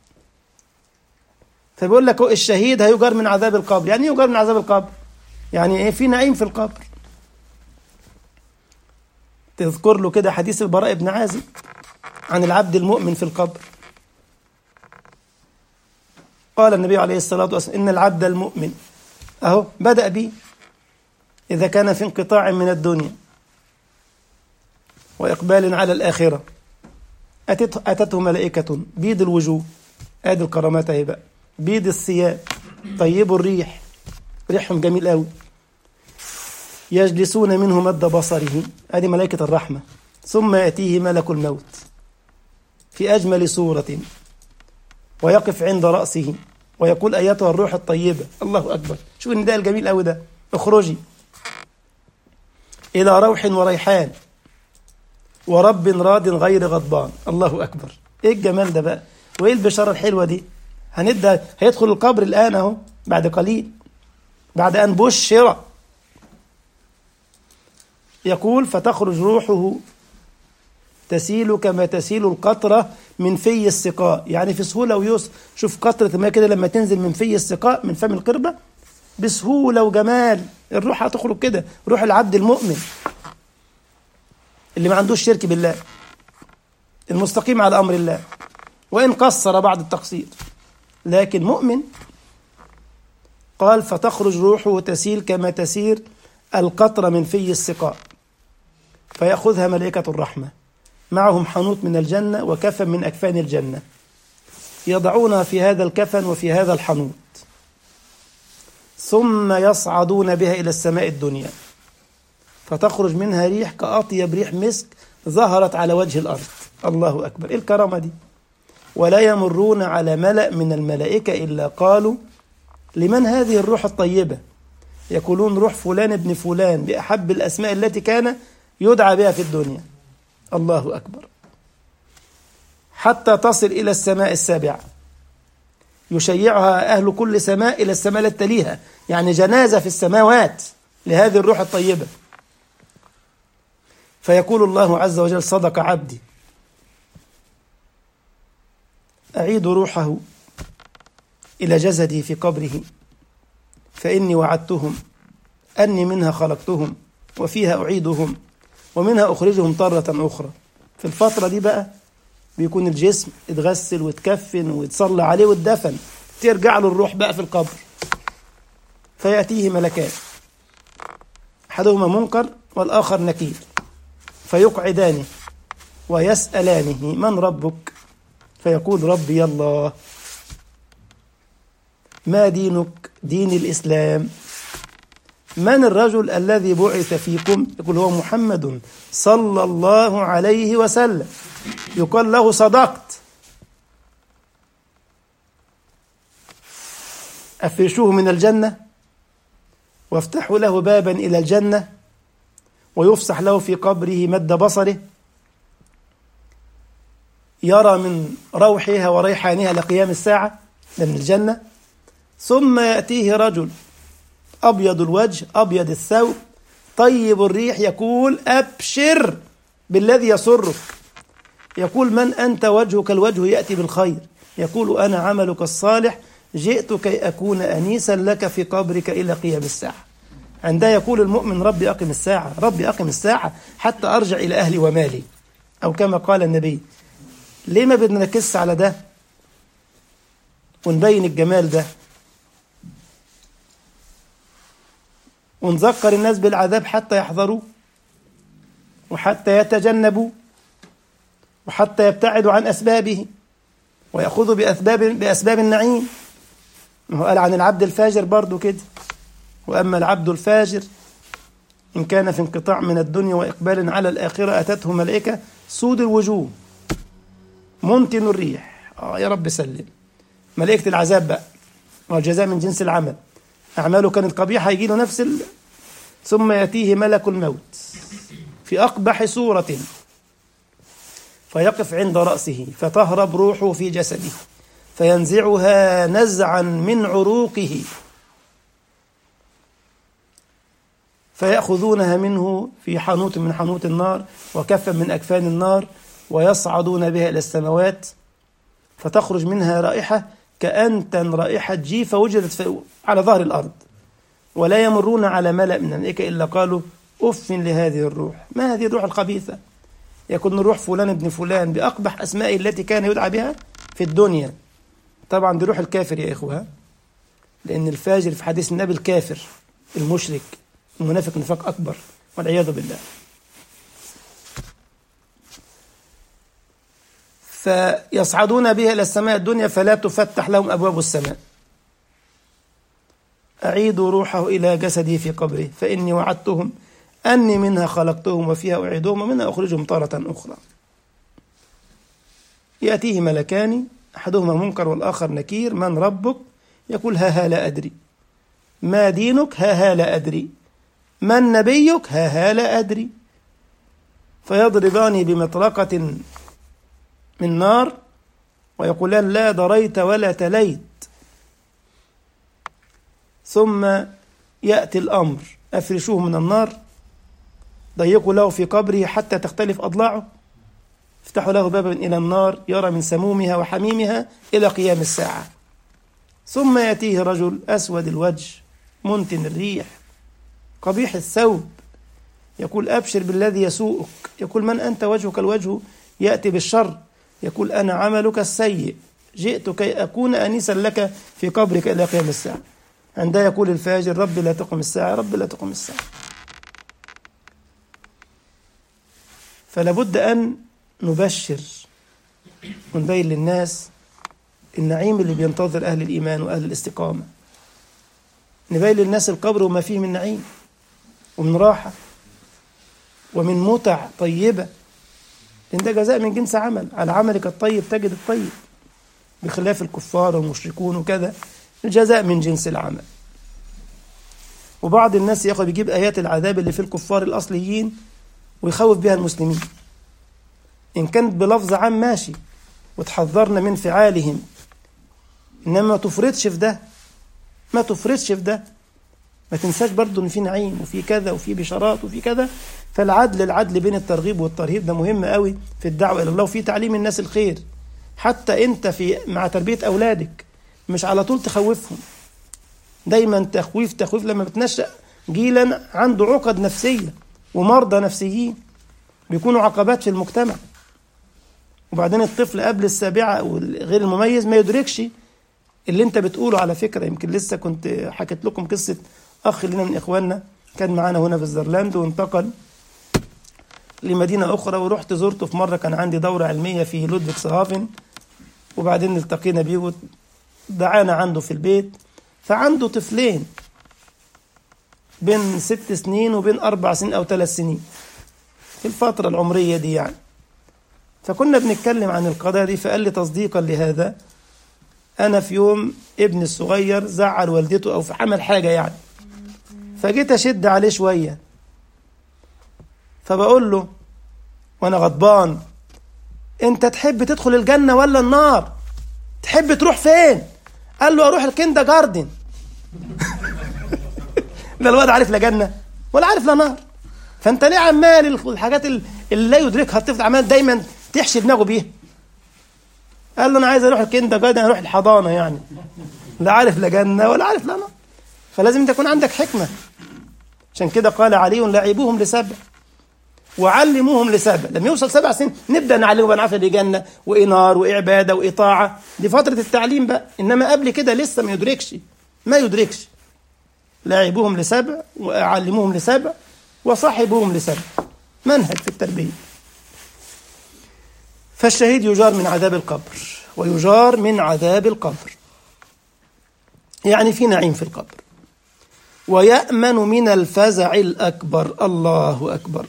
فبيقول لك الشهيد هيجر من عذاب القبر يعني يجر من عذاب القبر يعني ايه في نعيم في القبر تذكر له كده حديث البراء بن عازب عن العبد المؤمن في القبر قال النبي عليه الصلاة والسلام إن العبد المؤمن أهو بدأ بي إذا كان في انقطاع من الدنيا وإقبال على الآخرة أتته, أتته ملائكة بيض الوجوه آدي الكرامات أهي بقى بيض الثياب طيب الريح ريحهم جميل قوي يجلسون منه مد بصره هذه ملائكة الرحمة ثم يأتيه ملك الموت في أجمل صورة ويقف عند رأسه ويقول أيتها الروح الطيبة الله أكبر شوف النداء الجميل قوي ده اخرجي إلى روح وريحان ورب راض غير غضبان الله أكبر إيه الجمال ده بقى وإيه البشارة الحلوة دي هندى هيدخل القبر الآن أهو بعد قليل بعد أن بشر يقول فتخرج روحه تسيل كما تسيل القطرة من في السقاء يعني في سهولة ويسر شوف قطرة ما كده لما تنزل من في السقاء من فم القربة بسهولة وجمال الروح هتخرج كده روح العبد المؤمن اللي ما عندوش شرك بالله المستقيم على أمر الله وإن قصر بعض التقصير لكن مؤمن قال فتخرج روحه تسيل كما تسير القطرة من في السقاء فيأخذها ملائكة الرحمة معهم حنوط من الجنة وكفن من أكفان الجنة يضعونها في هذا الكفن وفي هذا الحنوط ثم يصعدون بها إلى السماء الدنيا فتخرج منها ريح كأطيب ريح مسك ظهرت على وجه الأرض الله أكبر إيه الكرامة دي ولا يمرون على ملأ من الملائكة إلا قالوا لمن هذه الروح الطيبة يقولون روح فلان ابن فلان بأحب الأسماء التي كان يدعى بها في الدنيا الله أكبر حتى تصل إلى السماء السابعة يشيعها أهل كل سماء إلى السماء التي تليها يعني جنازة في السماوات لهذه الروح الطيبة فيقول الله عز وجل صدق عبدي أعيد روحه إلى جسدي في قبره فإني وعدتهم أني منها خلقتهم وفيها أعيدهم ومنها أخرجهم طرة أخرى في الفترة دي بقى بيكون الجسم اتغسل واتكفن ويتصلى عليه واتدفن ترجع له الروح بقى في القبر فيأتيه ملكان أحدهما منكر والآخر نكير فيقعدانه ويسألانه من ربك فيقول ربي الله ما دينك دين الإسلام من الرجل الذي بعث فيكم يقول هو محمد صلى الله عليه وسلم يقال له صدقت أفرشوه من الجنة وافتحوا له بابا إلى الجنة ويفسح له في قبره مد بصره يرى من روحها وريحانها لقيام الساعة من الجنة ثم يأتيه رجل أبيض الوجه أبيض الثوب طيب الريح يقول أبشر بالذي يسرك يقول من أنت وجهك الوجه يأتي بالخير يقول أنا عملك الصالح جئت كي أكون أنيسا لك في قبرك إلى قيام الساعة عندها يقول المؤمن ربي أقم الساعة ربي أقم الساعة حتى أرجع إلى أهلي ومالي أو كما قال النبي ليه ما بنركزش على ده ونبين الجمال ده ونذكر الناس بالعذاب حتى يحذروا وحتى يتجنبوا وحتى يبتعدوا عن أسبابه ويأخذوا بأسباب, بأسباب النعيم هو قال عن العبد الفاجر برضو كده وأما العبد الفاجر إن كان في انقطاع من الدنيا وإقبال على الآخرة أتته ملائكة سود الوجوه منتن الريح آه يا رب سلم ملائكة العذاب بقى والجزاء من جنس العمل أعماله كانت قبيحة يجي له نفس ال... ثم يأتيه ملك الموت في أقبح صورة فيقف عند رأسه فتهرب روحه في جسده فينزعها نزعا من عروقه فيأخذونها منه في حنوط من حنوط النار وكفا من أكفان النار ويصعدون بها إلى السماوات فتخرج منها رائحة كأنتن رائحة جيفة وجدت على ظهر الأرض ولا يمرون على ملأ من الملائكة إلا قالوا أف لهذه الروح ما هذه الروح الخبيثة يكون روح فلان ابن فلان بأقبح أسمائه التي كان يدعى بها في الدنيا طبعا دي روح الكافر يا إخوة لأن الفاجر في حديث النبي الكافر المشرك المنافق نفاق أكبر والعياذ بالله فيصعدون بها إلى السماء الدنيا فلا تفتح لهم أبواب السماء أعيدوا روحه إلى جسدي في قبره فإني وعدتهم أني منها خلقتهم وفيها أعيدهم ومنها أخرجهم تارة أخرى يأتيه ملكان أحدهما منكر والآخر نكير من ربك يقول ها ها لا أدري ما دينك ها ها لا أدري من نبيك ها ها لا أدري فيضربان بمطرقة من نار ويقولان لا دريت ولا تليت ثم يأتي الأمر أفرشوه من النار ضيقوا له في قبره حتى تختلف أضلاعه افتحوا له بابا إلى النار يرى من سمومها وحميمها إلى قيام الساعة ثم يأتيه رجل أسود الوجه منتن الريح قبيح الثوب يقول أبشر بالذي يسوءك يقول من أنت وجهك الوجه يأتي بالشر يقول أنا عملك السيء جئت كي أكون أنيسا لك في قبرك إلى قيام الساعة عندها يقول الفاجر رب لا تقم الساعة رب لا تقم الساعة فلا بد أن نبشر ونبين للناس النعيم اللي بينتظر أهل الإيمان وأهل الاستقامة نبين للناس القبر وما فيه من نعيم ومن راحة ومن متع طيبة لأن ده جزاء من جنس عمل على عملك الطيب تجد الطيب بخلاف الكفار والمشركون وكذا الجزاء من جنس العمل وبعض الناس ياخد يجيب آيات العذاب اللي في الكفار الأصليين ويخوف بها المسلمين إن كانت بلفظ عام ماشي وتحذرنا من فعالهم إنما ما تفرطش في ده ما تفرطش في ده ما تنساش برضو إن في نعيم وفي كذا وفي بشارات وفي كذا فالعدل العدل بين الترغيب والترهيب ده مهم قوي في الدعوة إلى الله وفي تعليم الناس الخير حتى أنت في مع تربية أولادك مش على طول تخوفهم دايما تخويف تخويف لما بتنشأ جيلا عنده عقد نفسية ومرضى نفسيين بيكونوا عقبات في المجتمع وبعدين الطفل قبل السابعة أو غير المميز ما يدركش اللي انت بتقوله على فكرة يمكن لسه كنت حكيت لكم قصة أخ لنا من إخواننا كان معانا هنا في الزرلاند وانتقل لمدينة أخرى ورحت زرته في مرة كان عندي دورة علمية في لودفيك سهافن وبعدين التقينا بيه ودعانا عنده في البيت فعنده طفلين بين ست سنين وبين أربع سنين أو ثلاث سنين في الفترة العمرية دي يعني فكنا بنتكلم عن القضايا دي فقال لي تصديقا لهذا أنا في يوم ابني الصغير زعل والدته أو في عمل حاجة يعني فجيت أشد عليه شوية فبقول له وأنا غضبان أنت تحب تدخل الجنة ولا النار تحب تروح فين قال له أروح الكندا جاردن لا الواد عارف لا جنة ولا عارف لا نار فأنت ليه عمال الحاجات اللي لا يدركها الطفل عمال دايما تحشي دماغه بيها قال له انا عايز اروح الكندا جاردن اروح الحضانه يعني لا عارف لا جنه ولا عارف لا نار فلازم انت يكون عندك حكمه عشان كده قال علي لاعبوهم لسبع وعلموهم لسبع لما يوصل سبع سنين نبدا نعلمه بقى نعرف دي جنه وايه نار وايه عباده وايه طاعه دي فتره التعليم بقى انما قبل كده لسه ما يدركش ما يدركش لاعبوهم لسبع وعلموهم لسبع وصاحبوهم لسبع منهج في التربيه فالشهيد يجار من عذاب القبر ويجار من عذاب القبر يعني في نعيم في القبر ويأمن من الفزع الأكبر الله أكبر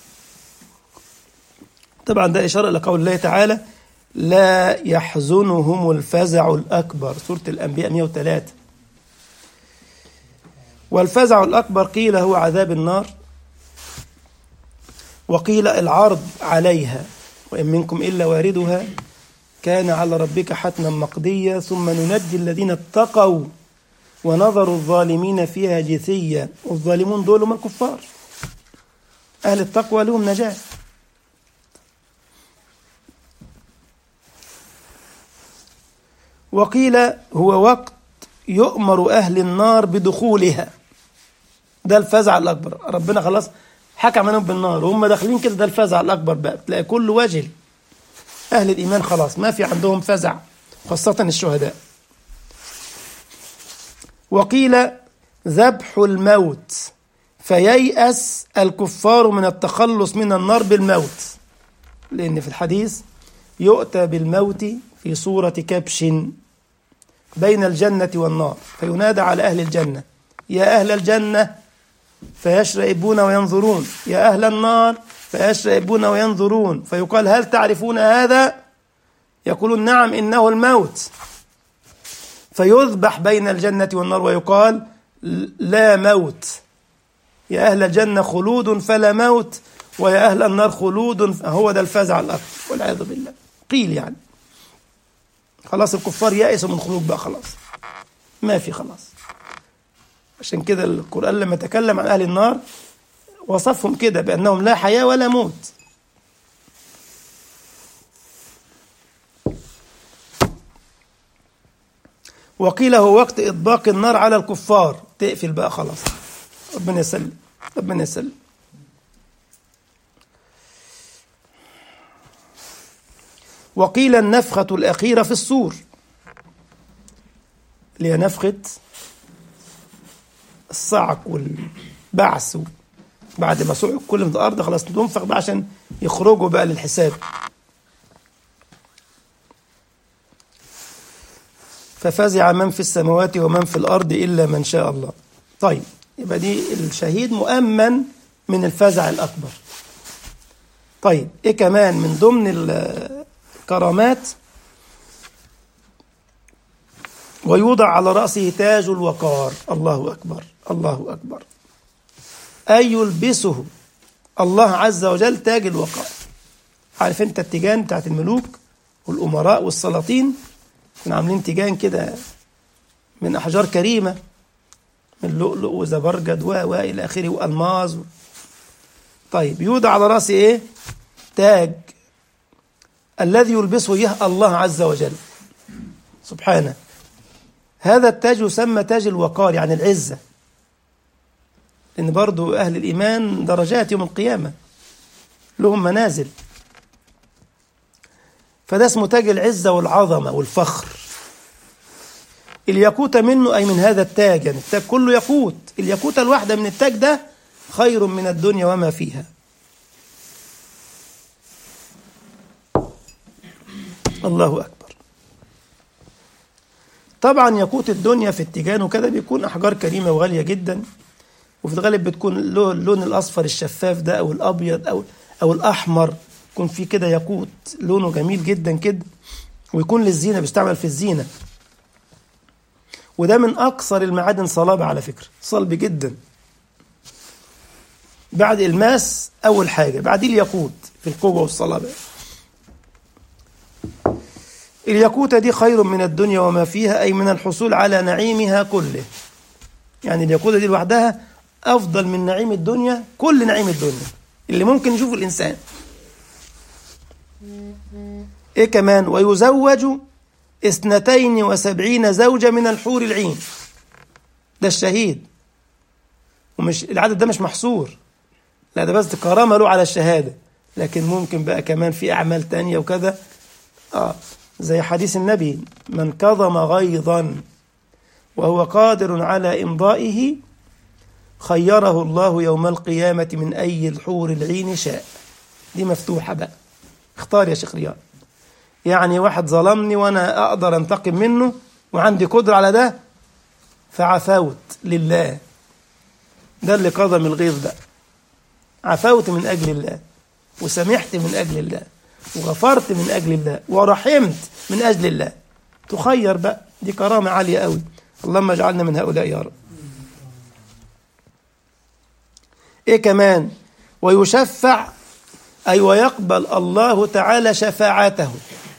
طبعا ده إشارة إلى قول الله تعالى لا يحزنهم الفزع الأكبر سورة الأنبياء 103 والفزع الأكبر قيل هو عذاب النار وقيل العرض عليها وإن منكم إلا واردها كان على ربك حتما مقضيا ثم ننجي الذين اتقوا ونظر الظالمين فيها جثيا والظالمون دول هم الكفار أهل التقوى لهم نجاة وقيل هو وقت يؤمر أهل النار بدخولها ده الفزع الأكبر ربنا خلاص حكم عليهم بالنار وهم داخلين كده ده الفزع الأكبر بقى تلاقي كله وجل أهل الإيمان خلاص ما في عندهم فزع خاصة الشهداء وقيل ذبح الموت فييأس الكفار من التخلص من النار بالموت لأن في الحديث يؤتى بالموت في صورة كبش بين الجنة والنار فينادى على أهل الجنة يا أهل الجنة فيشرئبون وينظرون يا أهل النار فيشرئبون وينظرون فيقال هل تعرفون هذا يقولون نعم إنه الموت فيذبح بين الجنة والنار ويقال لا موت يا أهل الجنة خلود فلا موت ويا أهل النار خلود هو ده الفزع الأكبر والعياذ بالله قيل يعني خلاص الكفار يائسوا من خلود بقى خلاص ما في خلاص عشان كده القرآن لما تكلم عن أهل النار وصفهم كده بأنهم لا حياة ولا موت وقيل هو وقت إطباق النار على الكفار تقفل بقى خلاص ربنا يسلم ربنا يسلم وقيل النفخة الأخيرة في الصور اللي هي نفخة الصعق والبعث بعد ما صعق كل من الأرض خلاص تنفخ بقى عشان يخرجوا بقى للحساب ففزع من في السماوات ومن في الأرض إلا من شاء الله طيب يبقى دي الشهيد مؤمن من الفزع الأكبر طيب إيه كمان من ضمن الكرامات ويوضع على رأسه تاج الوقار الله أكبر الله أكبر أي يلبسه الله عز وجل تاج الوقار عارف انت التيجان بتاعت الملوك والأمراء والسلاطين كانوا عاملين تيجان كده من أحجار كريمة من لؤلؤ وزبرجد و إلى آخره وألماظ طيب يوضع على رأسه إيه؟ تاج الذي يلبسه إياه الله عز وجل سبحانه هذا التاج يسمى تاج الوقار يعني العزة لأن برضو أهل الإيمان درجات يوم القيامة لهم منازل فده اسمه تاج العزة والعظمة والفخر الياقوت منه أي من هذا التاج يعني التاج كله ياقوت الياقوتة الواحدة من التاج ده خير من الدنيا وما فيها الله أكبر طبعا ياقوت الدنيا في التيجان وكده بيكون أحجار كريمة وغالية جدا وفي الغالب بتكون له اللون الأصفر الشفاف ده أو الأبيض أو أو الأحمر يكون في كده ياقوت لونه جميل جدا كده ويكون للزينة بيستعمل في الزينة وده من أكثر المعادن صلابة على فكرة صلب جدا بعد الماس أول حاجة بعدين الياقوت في القوة والصلابة الياقوتة دي خير من الدنيا وما فيها أي من الحصول على نعيمها كله يعني الياقوتة دي لوحدها أفضل من نعيم الدنيا كل نعيم الدنيا اللي ممكن يشوفه الإنسان إيه كمان ويزوج اثنتين وسبعين زوجة من الحور العين ده الشهيد ومش العدد ده مش محصور لا ده بس كرامة له على الشهادة لكن ممكن بقى كمان في أعمال تانية وكذا آه زي حديث النبي من كظم غيظا وهو قادر على إمضائه خيره الله يوم القيامة من أي الحور العين شاء دي مفتوحة بقى اختار يا شيخ رياض يعني واحد ظلمني وأنا أقدر أنتقم منه وعندي قدرة على ده فعفوت لله ده اللي قضى الغيظ ده عفوت من أجل الله وسمحت من أجل الله وغفرت من أجل الله ورحمت من أجل الله تخير بقى دي كرامة عالية قوي اللهم اجعلنا من هؤلاء يا رب إيه كمان ويشفع أي ويقبل الله تعالى شفاعته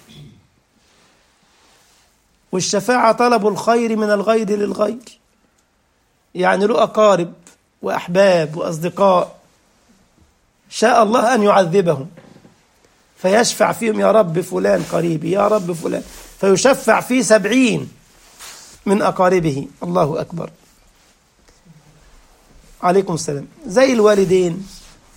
والشفاعة طلب الخير من الغير للغير يعني له أقارب وأحباب وأصدقاء شاء الله أن يعذبهم فيشفع فيهم يا رب فلان قريبي يا رب فلان فيشفع في سبعين من أقاربه الله أكبر عليكم السلام زي الوالدين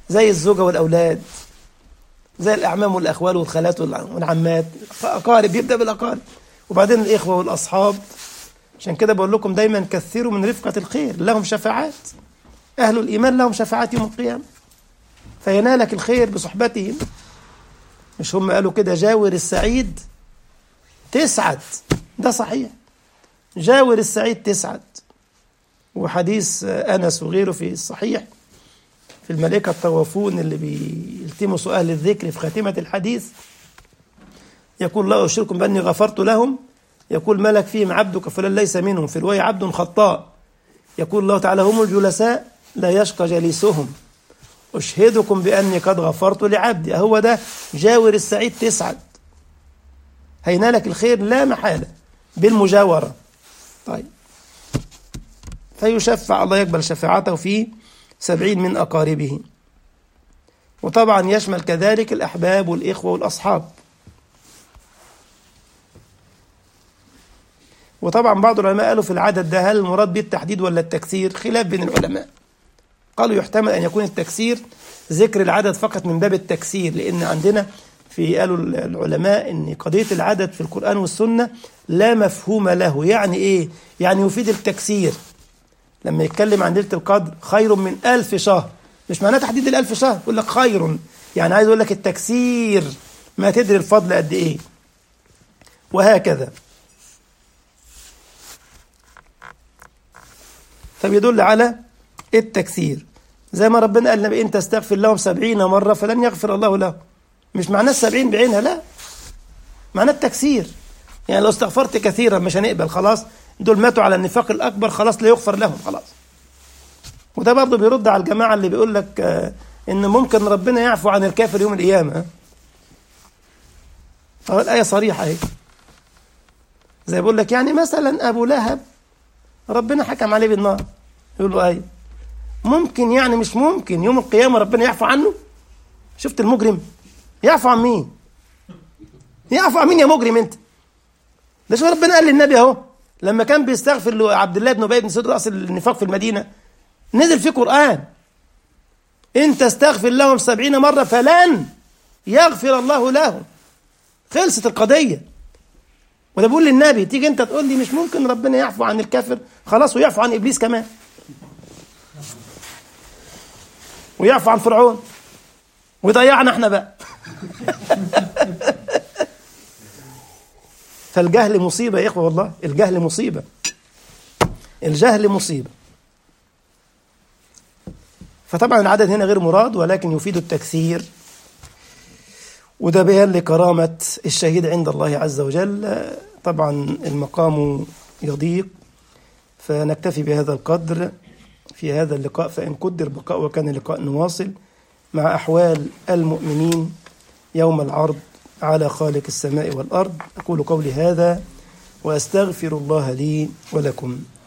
زي الزوجة والأولاد زي الأعمام والأخوال والخالات والعمات أقارب يبدأ بالأقارب وبعدين الإخوة والأصحاب عشان كده بقول لكم دايما كثروا من رفقة الخير لهم شفاعات أهل الإيمان لهم شفاعات يوم القيامة فينالك الخير بصحبتهم مش هم قالوا كده جاور السعيد تسعد ده صحيح جاور السعيد تسعد وحديث أنس وغيره في الصحيح في الملائكة الطوافون اللي بيلتمسوا أهل الذكر في خاتمة الحديث يقول لا أشركم بأني غفرت لهم يقول ملك فيهم عبدك فلان ليس منهم في رواية عبد خطاء يقول الله تعالى هم الجلساء لا يشقى جليسهم أشهدكم بأني قد غفرت لعبدي هو ده جاور السعيد تسعد هينالك الخير لا محالة بالمجاورة طيب فيشفع الله يقبل شفاعته في سبعين من أقاربه وطبعا يشمل كذلك الأحباب والإخوة والأصحاب وطبعا بعض العلماء قالوا في العدد ده هل المراد به التحديد ولا التكثير خلاف بين العلماء قالوا يحتمل أن يكون التكثير ذكر العدد فقط من باب التكثير لأن عندنا في قالوا العلماء أن قضية العدد في القرآن والسنة لا مفهوم له يعني إيه؟ يعني يفيد التكثير لما يتكلم عن ليلة القدر خير من ألف شهر مش معناه تحديد الألف شهر يقول لك خير يعني عايز يقول لك التكثير ما تدري الفضل قد إيه وهكذا فبيدل على التكثير زي ما ربنا قال لنا إن تستغفر لهم سبعين مرة فلن يغفر الله لهم مش معناه السبعين بعينها لا معناه التكثير يعني لو استغفرت كثيرا مش هنقبل خلاص دول ماتوا على النفاق الأكبر خلاص لا يغفر لهم خلاص وده برضه بيرد على الجماعة اللي بيقول لك آه إن ممكن ربنا يعفو عن الكافر يوم القيامة فهو الآية صريحة اهي زي بيقول لك يعني مثلا أبو لهب ربنا حكم عليه بالنار يقول له أيوه ممكن يعني مش ممكن يوم القيامة ربنا يعفو عنه شفت المجرم يعفو عن مين يعفو عن مين يا مجرم انت ده شو ربنا قال للنبي اهو لما كان بيستغفر لعبد الله بن ابي بن سعود راس النفاق في المدينه نزل في قران ان تستغفر لهم سبعين مره فلن يغفر الله لهم خلصت القضيه وده بيقول للنبي تيجي انت تقول لي مش ممكن ربنا يعفو عن الكافر خلاص ويعفو عن ابليس كمان ويعفو عن فرعون ويضيعنا احنا بقى فالجهل مصيبة يا إخوة والله الجهل مصيبة الجهل مصيبة فطبعا العدد هنا غير مراد ولكن يفيد التكثير وده بيان لكرامة الشهيد عند الله عز وجل طبعا المقام يضيق فنكتفي بهذا القدر في هذا اللقاء فإن قدر بقاء وكان اللقاء نواصل مع أحوال المؤمنين يوم العرض على خالق السماء والأرض أقول قولي هذا وأستغفر الله لي ولكم